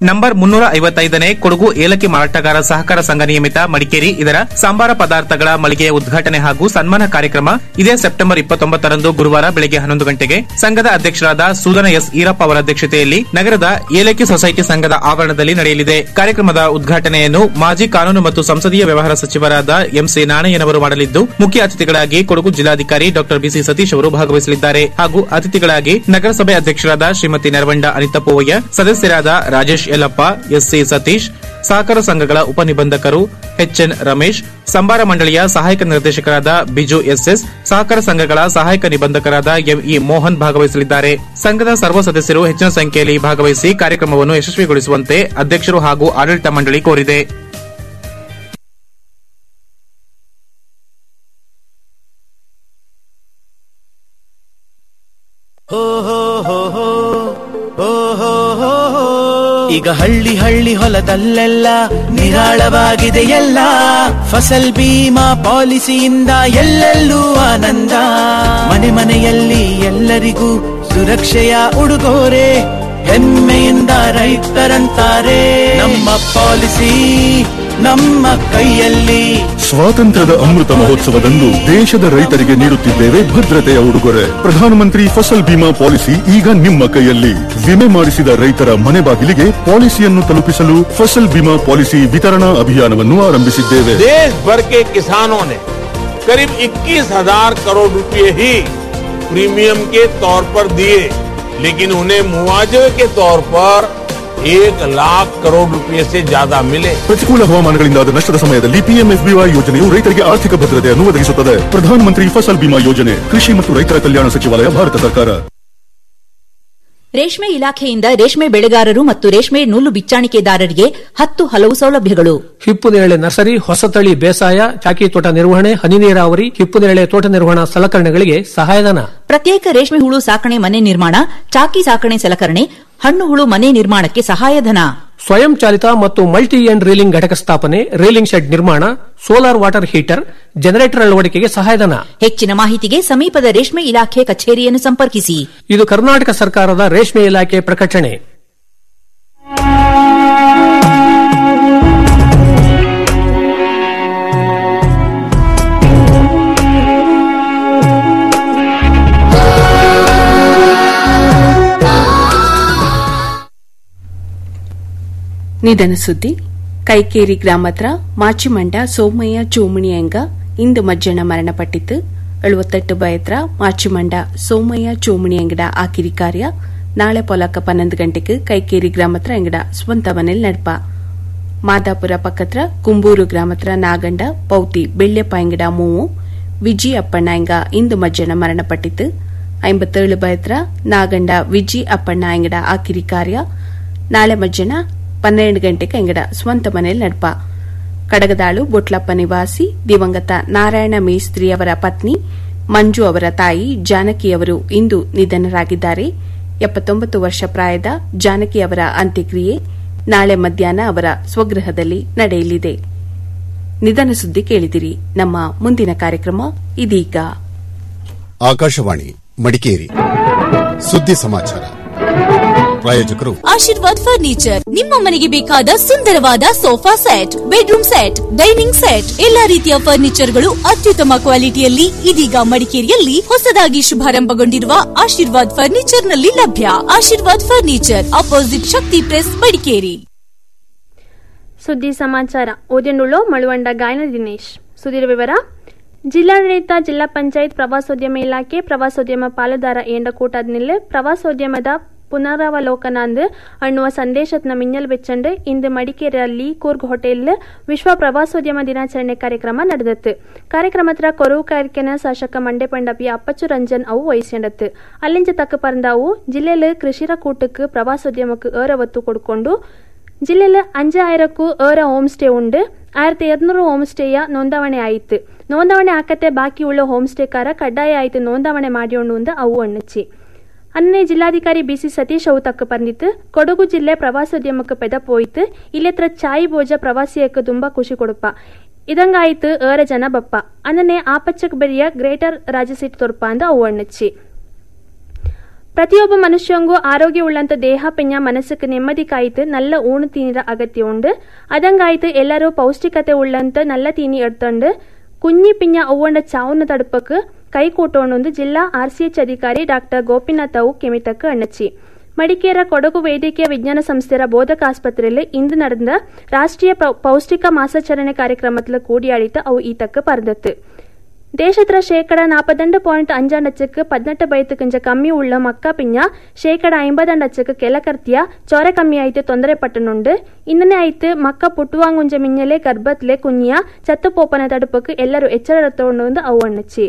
ನಂಬರ್ ಮುನ್ನೂರ ಐವತ್ತೈದನೇ ಕೊಡಗು ಏಲಕ್ಕಿ ಮಾರಾಟಗಾರ ಸಹಕಾರ ಸಂಘ ನಿಯಮಿತ ಮಡಿಕೇರಿ ಇದರ ಸಾಂಬಾರ ಪದಾರ್ಥಗಳ ಮಳಿಗೆಯ ಉದ್ಘಾಟನೆ ಹಾಗೂ ಸನ್ಮಾನ ಕಾರ್ಯಕ್ರಮ ಇದೇ ಸೆಪ್ಟೆಂಬರ್ ಇಪ್ಪತ್ತೊಂಬತ್ತರಂದು ಗುರುವಾರ ಬೆಳಗ್ಗೆ ಹನ್ನೊಂದು ಗಂಟೆಗೆ ಸಂಘದ ಅಧ್ಯಕ್ಷರಾದ ಸೂದನ ಎಸ್ ಈರಪ್ಪ ಅವರ ಅಧ್ಯಕ್ಷತೆಯಲ್ಲಿ ನಗರದ ಏಲಕ್ಕಿ ಸೊಸೈಟಿ ಸಂಘದ ಆವರಣದಲ್ಲಿ ನಡೆಯಲಿದೆ ಕಾರ್ಯಕ್ರಮದ ಉದ್ಘಾಟನೆಯನ್ನು ಮಾಜಿ ಕಾನೂನು ಮತ್ತು ಸಂಸದೀಯ ವ್ಯವಹಾರ ಸಚಿವರಾದ ಎಂಸಿ ನಾಣಯ್ಯನವರು ಮಾಡಲಿದ್ದು ಮುಖ್ಯ ಅತಿಥಿಗಳಾಗಿ ಕೊಡಗು ಜಿಲ್ಲಾಧಿಕಾರಿ ಡಾ ಬಿಸಿ ಸತೀಶ್ ಅವರು ಭಾಗವಹಿಸಲಿದ್ದಾರೆ ಹಾಗೂ ಅತಿಥಿಗಳಾಗಿ ನಗರಸಭೆ ಅಧ್ಯಕ್ಷರಾದ ಶ್ರೀಮತಿ ನೆರವಂಡ ಅನಿತಪ್ಪಯ್ಯ ಸದಸ್ಯರಾದ ರಾಜೇಶ್ ಯಲ್ಲಪ್ಪ ಎಸ್ಸಿ ಸತೀಶ್ ಸಹಕಾರ ಸಂಘಗಳ ಉಪನಿಬಂಧಕರು ಎಚ್ಎನ್ ರಮೇಶ್ ಸಂಬಾರ ಮಂಡಳಿಯ ಸಹಾಯಕ ನಿರ್ದೇಶಕರಾದ ಬಿಜು ಎಸ್ಎಸ್ ಸಹಕಾರ ಸಂಘಗಳ ಸಹಾಯಕ ನಿಬಂಧಕರಾದ ಎಂಇ ಮೋಹನ್ ಭಾಗವಹಿಸಲಿದ್ದಾರೆ ಸಂಘದ ಸರ್ವ ಸದಸ್ಯರು ಹೆಚ್ಚಿನ ಸಂಖ್ಯೆಯಲ್ಲಿ ಭಾಗವಹಿಸಿ ಕಾರ್ಯಕ್ರಮವನ್ನು ಯಶಸ್ವಿಗೊಳಿಸುವಂತೆ ಅಧ್ಯಕ್ಷರು ಹಾಗೂ ಆಡಳಿತ ಮಂಡಳಿ ಕೋರಿದೆ ಈಗ ಹಳ್ಳಿ ಹಳ್ಳಿ ಹೊಲದಲ್ಲೆಲ್ಲ ನಿರಾಳವಾಗಿದೆ ಎಲ್ಲ ಫಸಲ್ ಬೀಮಾ ಪಾಲಿಸಿಯಿಂದ ಎಲ್ಲೆಲ್ಲೂ ಆನಂದ ಮನೆ ಮನೆಯಲ್ಲಿ ಎಲ್ಲರಿಗೂ ಸುರಕ್ಷೆಯ ಉಡುಗೊರೆ ಹೆಮ್ಮೆಯಿಂದ ರೈತರಂತಾರೆ ನಮ್ಮ ಪಾಲಿಸಿ ನಮ್ಮ ಕೈಯಲ್ಲಿ ಸ್ವಾತಂತ್ರ್ಯದ ಅಮೃತ ಮಹೋತ್ಸವದಂದು ದೇಶದ ರೈತರಿಗೆ ನೀಡುತ್ತಿದ್ದೇವೆ ಭದ್ರತೆಯ ಉಡುಗೊರೆ ಪ್ರಧಾನಮಂತ್ರಿ ಫಸಲ್ ಬಿಮಾ ಪಾಲಿಸಿ ಈಗ ನಿಮ್ಮ ಕೈಯಲ್ಲಿ ವಿಮೆ ಮಾಡಿಸಿದ ರೈತರ ಮನೆ ಬಾಗಿಲಿಗೆ ಪಾಲಿಸಿಯನ್ನು ತಲುಪಿಸಲು ಫಸಲ್ ಬಿಮಾ ಪಾಲಿಸಿ ವಿತರಣಾ ಅಭಿಯಾನವನ್ನು ಆರಂಭಿಸಿದ್ದೇವೆ देश भर के किसानों ने करीब 21,000 करोड़ रुपए ही प्रीमियम के तौर पर दिए लेकिन उन्हें मुआवजे के तौर पर एक लाख करोड़ रुपए से ज्यादा मिले ಪ್ರತಿಕೂಲ ಹವಾಮಾನಗಳಿಂದಾದ ನಷ್ಟದ ಸಮಯದಲ್ಲಿ ಪಿಎಂಎಫ್ಬಿವೈ ಯೋಜನೆಯು ರೈತರಿಗೆ ಆರ್ಥಿಕ ಭದ್ರತೆಯನ್ನು ಒದಗಿಸುತ್ತದೆ ಪ್ರಧಾನಮಂತ್ರಿ ಫಸಲ್ ಬಿಮಾ ಯೋಜನೆ ಕೃಷಿ ಮತ್ತು ರೈತರ ಕಲ್ಯಾಣ ಸಚಿವಾಲಯ ಭಾರತ ಸರ್ಕಾರ ರೇಷ್ಮೆ ಇಲಾಖೆಯಿಂದ ರೇಷ್ಮೆ ಬೆಳೆಗಾರರು ಮತ್ತು ರೇಷ್ಮೆ ನೂಲು ಬಿಚ್ಚಾಣಿಕೆದಾರರಿಗೆ ಹತ್ತು ಹಲವು ಸೌಲಭ್ಯಗಳು ಹಿಪ್ಪು ನೇರಳೆ ನರ್ಸರಿ ಹೊಸತಳಿ ಬೇಸಾಯ ಚಾಕಿ ತೋಟ ನಿರ್ವಹಣೆ ಹನಿ ನೀರಾವರಿ ಹಿಪ್ಪು ನೇರಳೆ ತೋಟ ನಿರ್ವಹಣಾ ಸಲಕರಣೆಗಳಿಗೆ ಸಹಾಯಧನ ಪ್ರತ್ಯೇಕ ರೇಷ್ಮೆ ಹುಳು ಸಾಕಣೆ ಮನೆ ನಿರ್ಮಾಣ ಚಾಕಿ ಸಾಕಣೆ ಸಲಕರಣೆ ಹಣ್ಣು ಹುಳು ಮನೆ ನಿರ್ಮಾಣಕ್ಕೆ ಸಹಾಯಧನ ಸ್ವಯಂ ಚಾಲಿತ ಮತ್ತು ಮಲ್ಟಿ ಎಂಡ್ ರೀಲಿಂಗ್ ಘಟಕ ಸ್ಥಾಪನೆ ರೀಲಿಂಗ್ ಶೆಡ್ ನಿರ್ಮಾಣ ಸೋಲಾರ್ ವಾಟರ್ ಹೀಟರ್ ಜನರೇಟರ್ ಅಳವಡಿಕೆಗೆ ಸಹಾಯಧನ ಹೆಚ್ಚಿನ ಮಾಹಿತಿಗೆ ಸಮೀಪದ ರೇಷ್ಮೆ ಇಲಾಖೆ ಕಚೇರಿಯನ್ನು ಸಂಪರ್ಕಿಸಿ ಇದು ಕರ್ನಾಟಕ ಸರ್ಕಾರದ ರೇಷ್ಮೆ ಇಲಾಖೆ ಪ್ರಕಟಣೆ ನಿಧನ ಸುದ್ದಿ ಕೈಕೇರಿ ಗ್ರಾಮತ್ರ ಮಾಚಿಮಂಡ ಸೋಮಯ್ಯ ಚೋಮಣಿಯಂಗ ಇಂದು ಮಜ್ಜನ ಮರಣಪಟ್ಟಿತು ಎಳುವತ್ತೆಟ್ಟು ಬಯತ್ರ ಮಾಚಿಮಂಡ ಸೋಮಯ್ಯ ಚೋಮಣಿಯಂಗಡ ಆಕಿರಿ ಕಾರ್ಯ ನಾಳೆ ಪೊಲಕ ಪನ್ನೊಂದು ಗಂಟೆಗೆ ಕೈಕೇರಿ ಗ್ರಾಮತ್ರ ಎಂಗಡ ಸ್ವಂತ ಮನೇಲಿ ನಡ್ಪ ಮಾದಾಪುರ ಪಕ್ಕತ್ರ ಕುಂಬೂರು ಗ್ರಾಮತ್ರ ನಾಗಂಡ ಪೌತಿ ಬೆಳ್ಳೆಪ್ಪಾಯಂಗಡ ಮೂವು ವಿಜಿ ಅಪ್ಪಣ್ಣ ಎಂಗ ಇಂದು ಮಜ್ಜನ ಮರಣಪಟ್ಟಿತು ಐಂಬತ್ತೇಳು ಬಯತ್ರ ನಾಗಂಡ ವಿಜಿ ಅಪ್ಪಣ್ಣ ಎಂಗಡ ಆಕಿರಿ ಕಾರ್ಯ ನಾಳೆ ಮಜ್ಜನ ಪನ್ನೆರಡು ಗಂಟೆಗೆ ಎಂಗಡ ಸ್ವಂತ ಮನೇಲಿ ನಡ್ಪ ಕಡಗದಾಳು ಬೊಟ್ಲಪ್ಪ ನಿವಾಸಿ ದಿವಂಗತ ನಾರಾಯಣ ಮೇಸ್ತ್ರಿ ಅವರ ಪತ್ನಿ ಮಂಜು ಅವರ ತಾಯಿ ಜಾನಕಿ ಅವರು ಇಂದು ನಿಧನರಾಗಿದ್ದಾರೆ ಎಪ್ಪತ್ತೊಂಬತ್ತು ವರ್ಷ ಪ್ರಾಯದ ಜಾನಕಿ ಅವರ ಅಂತ್ಯಕ್ರಿಯೆ ನಾಳೆ ಮಧ್ಯಾಹ್ನ ಅವರ ಸ್ವಗೃಹದಲ್ಲಿ ನಡೆಯಲಿದೆ ನಿಧನ ಸುದ್ದಿ ಕೇಳಿದಿರಿ ನಮ್ಮ ಮುಂದಿನ ಕಾರ್ಯಕ್ರಮ ಇದೀಗ ಆಕಾಶವಾಣಿ ಮಡಿಕೇರಿ ಸುದ್ದಿ ಸಮಾಚಾರ ಪ್ರಾಯೋಜಕರು ಆಶೀರ್ವಾದ್ ಫರ್ನಿಚರ್ ನಿಮ್ಮ ಮನೆಗೆ ಬೇಕಾದ ಸುಂದರವಾದ sofa set bedroom set dining set ಎಲ್ಲಾ ರೀತಿಯ ಫರ್ನಿಚರ್ಗಳು ಅತ್ಯುತ್ತಮ ಕ್ವಾಲಿಟಿಯಲ್ಲಿ ಇದೀಗ ಮಡಿಕೇರಿಯಲ್ಲಿ ಹೊಸದಾಗಿ ಶುಭಾರಂಭಗೊಂಡಿರುವ ಆಶೀರ್ವಾದ್ ಫರ್ನಿಚರ್ ನಲ್ಲಿ ಲಭ್ಯ Ashirvad furniture opposite Shakti press Madikeri ಸುದ್ದಿ ಸಮಾಚಾರ ಓದಿನುಳ್ಳು ಮಳುವಂಡ ಗಾಯನ ದಿನೇಶ್ ಸುದ್ದಿರ ವಿವರ ಜಿಲ್ಲಾಡಳಿತ ಜಿಲ್ಲಾ ಪಂಚಾಯತ್ ಪ್ರವಾಸೋದ್ಯಮ ಇಲಾಖೆ ಪ್ರವಾಸೋದ್ಯಮ ಪಾಲುದಾರ ಏಂಡ ಕೂಟದ್ನಿಲ್ ಪ್ರವಾಸೋದ್ಯಮದ ಪುನರಾವಲೋಕನ ಅಂದು ಅನ್ನುವ ಸಂದೇಶತ್ನ ಮಿನ್ನಲ್ ಬೆಚ್ಚಂಡು ಇಂದು ಮಡಿಕೇರಿಯಲ್ಲಿ ಕೂರ್ಗ್ ಹೋಟೆಲ್ ವಿಶ್ವ ಪ್ರವಾಸೋದ್ಯಮ ದಿನಾಚರಣೆ ಕಾರ್ಯಕ್ರಮ ನಡೆದತ್ತು ಕಾರ್ಯಕ್ರಮತ್ರ ಕೊರವು ಕಾರ್ಯಕ್ರಮ ಶಾಸಕ ಮಂಡೆ ಪಂಡಪಿ ಅಪ್ಪಚ್ಚು ರಂಜನ್ ಅವು ವಹಿಸ್ಕೊಂಡತ್ತು ಅಲ್ಲಿಂಜ ತಕ್ಕ ಪರಂದಾವು ಜಿಲ್ಲೆಯಲ್ಲಿ ಕೃಷಿರ ಕೂಟಕ್ಕೆ ಪ್ರವಾಸೋದ್ಯಮಕ್ಕೆ ಏರ ಒತ್ತು ಕೊಡ್ಕೊಂಡು ಜಿಲ್ಲೆಯಲ್ಲಿ അഞ്ചായിരಕ್ಕೂ ഏറെ ಹೋಮ್ ಸ್ಟೇ ഉണ്ട് ആയിരത്തി ഇരുന്നൂറ് ಹೋಮ್ ಸ್ಟೇಯ ನೋಂದಾವಣೆ ಆಯಿತು ನೋಂದಾವಣೆ ಆಕತ್ತೆ ಬಾಕಿ ಉಳ್ಳ ಹೋಮ್ ಸ್ಟೇಕಾರ ಕಡ್ಡಾಯ ಆಯ್ತು ನೋಂದಾವಣೆ ಮಾಡಿಕೊಂಡು ಅಂದು ಅವು ಅಣ್ಣಚ್ಚಿ ಅನ್ನೇ ಜಿಲ್ಲಾಧಿಕಾರಿ ಬಿಸಿ ಸತೀಶ್ ಅವು ತಕ್ಕ ಬಂದಿತ್ತು ಕೊಡಗು ಜಿಲ್ಲೆ ಪ್ರವಾಸೋದ್ಯಮಕ್ಕೆ ಪೆದ ಪೋಯ್ತು ಇಲ್ಲತ್ರ ಚಾಯಿ ಭೋಜ ಪ್ರವಾಸಿಯಕ್ಕೆ ತುಂಬಾ ಖುಷಿ ಕೊಡುಪ ಇದಂಗಾಯ್ತು ಏറെ ಜನ ಬಪ್ಪ ಅನ್ನನೆ ಆಪಚ್ಚಕ್ ಬೆರಿಯ ಗ್ರೇಟರ್ ರಾಜಸೀಟ್ ತೊರ್ಪ ಅಂದ ಅವು ಅಣ್ಣಚ್ಚಿ ಪ್ರತಿಯೊಬ್ಬ ಮನುಷ್ಯಂಗೂ ಆರೋಗ್ಯವುಳ್ಳಂತ ದೇಹ ಪಿಂಜ ಮನಸ್ಸುக்கு ನೆಮ್ಮದಿ ಕಾಯ್ತು நல்ல ಊಣು ತೀನಿರ ಅಗತ್ಯ ಉಂಡು ಅದಂಗಾಯ್ತು ಎಲ್ಲರೂ ಪೌಷ್ಟಿಕತೆ ಉಳ್ಳಂತ நல்ல ತೀನಿ ಎಡ್ತಂಡು കുഞ്ഞി പിഞ്ഞ ഒവ്വണ്ട ചാവുന്ന തടുപ്പക്ക് കൈകൂട്ടോണെന്ന് ജില്ലാ ആർ സി എച്ച് അധികാരി ഡാക്ടർ ಗೋಪಿನಾಥ್ ಅವು ಕೆಮಿತಕ್ಕೆ ಅಣ್ಣಚಿ ಮಡಿಕೇರ ಕೊಡಗು ವೈದ್ಯಕೀಯ ವಿಜ್ಞಾನ ಸಂಸ್ಥೆಯ ಬೋಧಕ ಆಸ್ಪತ್ರೆಯಲ್ಲಿ ಇಂದು ನಡೆದ ರಾಷ್ಟ್ರೀಯ ಪೌ- ಪೌಷ್ಟಿಕ ಮಾಸಾಚರಣೆ ಕಾರ್ಯಕ್ರಮത്തിൽ കൂടിയാടിയിട്ട് ಅವು ಈತಕ್ಕೆ ಪರದತ್ತು ದೇಶತ್ರ ಶೇಕಡ ನಾಪದಂಡು ಪಾಯಿಂಟ್ ಅಂಜಾಂಡಚ್ಚಕ್ಕೆ ಪದ್ನೆಟ್ಟು ಬೈತು ಕೊಂಚ ಕಮ್ಮಿ ಉಳ್ಳ ಮಕ್ಕ ಪಿಂಜ ಶೇಕಡ ಐಂಬದಂಡಚ್ಚಕ್ಕೆ ಕೆಲಕರ್ತಿಯ ಚೊರ ಕಮ್ಮಿ ಆಯ್ತು ತೊಂದರೆ ಪಟ್ಟನುಂಡು ಇನ್ನನೇ ಆಯ್ತು ಮಕ್ಕ ಪುಟ್ಟುವಾಂಗುಂಜ ಮಿಂಜಲೆ ಗರ್ಭತ್ಲೆ ಕುഞ്ഞിಯ ಚತ್ತು ಪೋಪನ ತಡುಪಕ್ಕೆ ಎಲ್ಲರೂ ಎಚ್ಚರ ತಗೊಂಡು ಅವು ಅಣ್ಣಚ್ಚಿ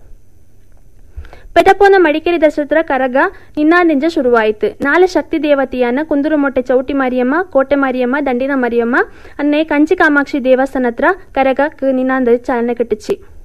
ಪೆಟಪೋನ ಮಡಿಕೇರಿ ದಸರಾ ಕರಗ ನಿನ್ನಾದಿಂಜ ಶುರುವಾಯಿತು ನಾಳೆ ಶಕ್ತಿ ದೇವತೆಯನ್ನ ಕುಂದುರುಮೊಟ್ಟೆ ಚೌಟಿ ಮಾರಿಯಮ್ಮ ಕೋಟೆ ಮಾರಿಯಮ್ಮ ದಂಡಿನ ಮಾರಿಯಮ್ಮ ಅನ್ನೇ ಕಂಚಿ ಕಾಮಾಕ್ಷಿ ದೇವಸ್ಥಾನ ಹತ್ರ ಕರಗ ನಿನ್ನಾಂದ ಚಾಲನೆ ಕಟ್ಟಿಚಿ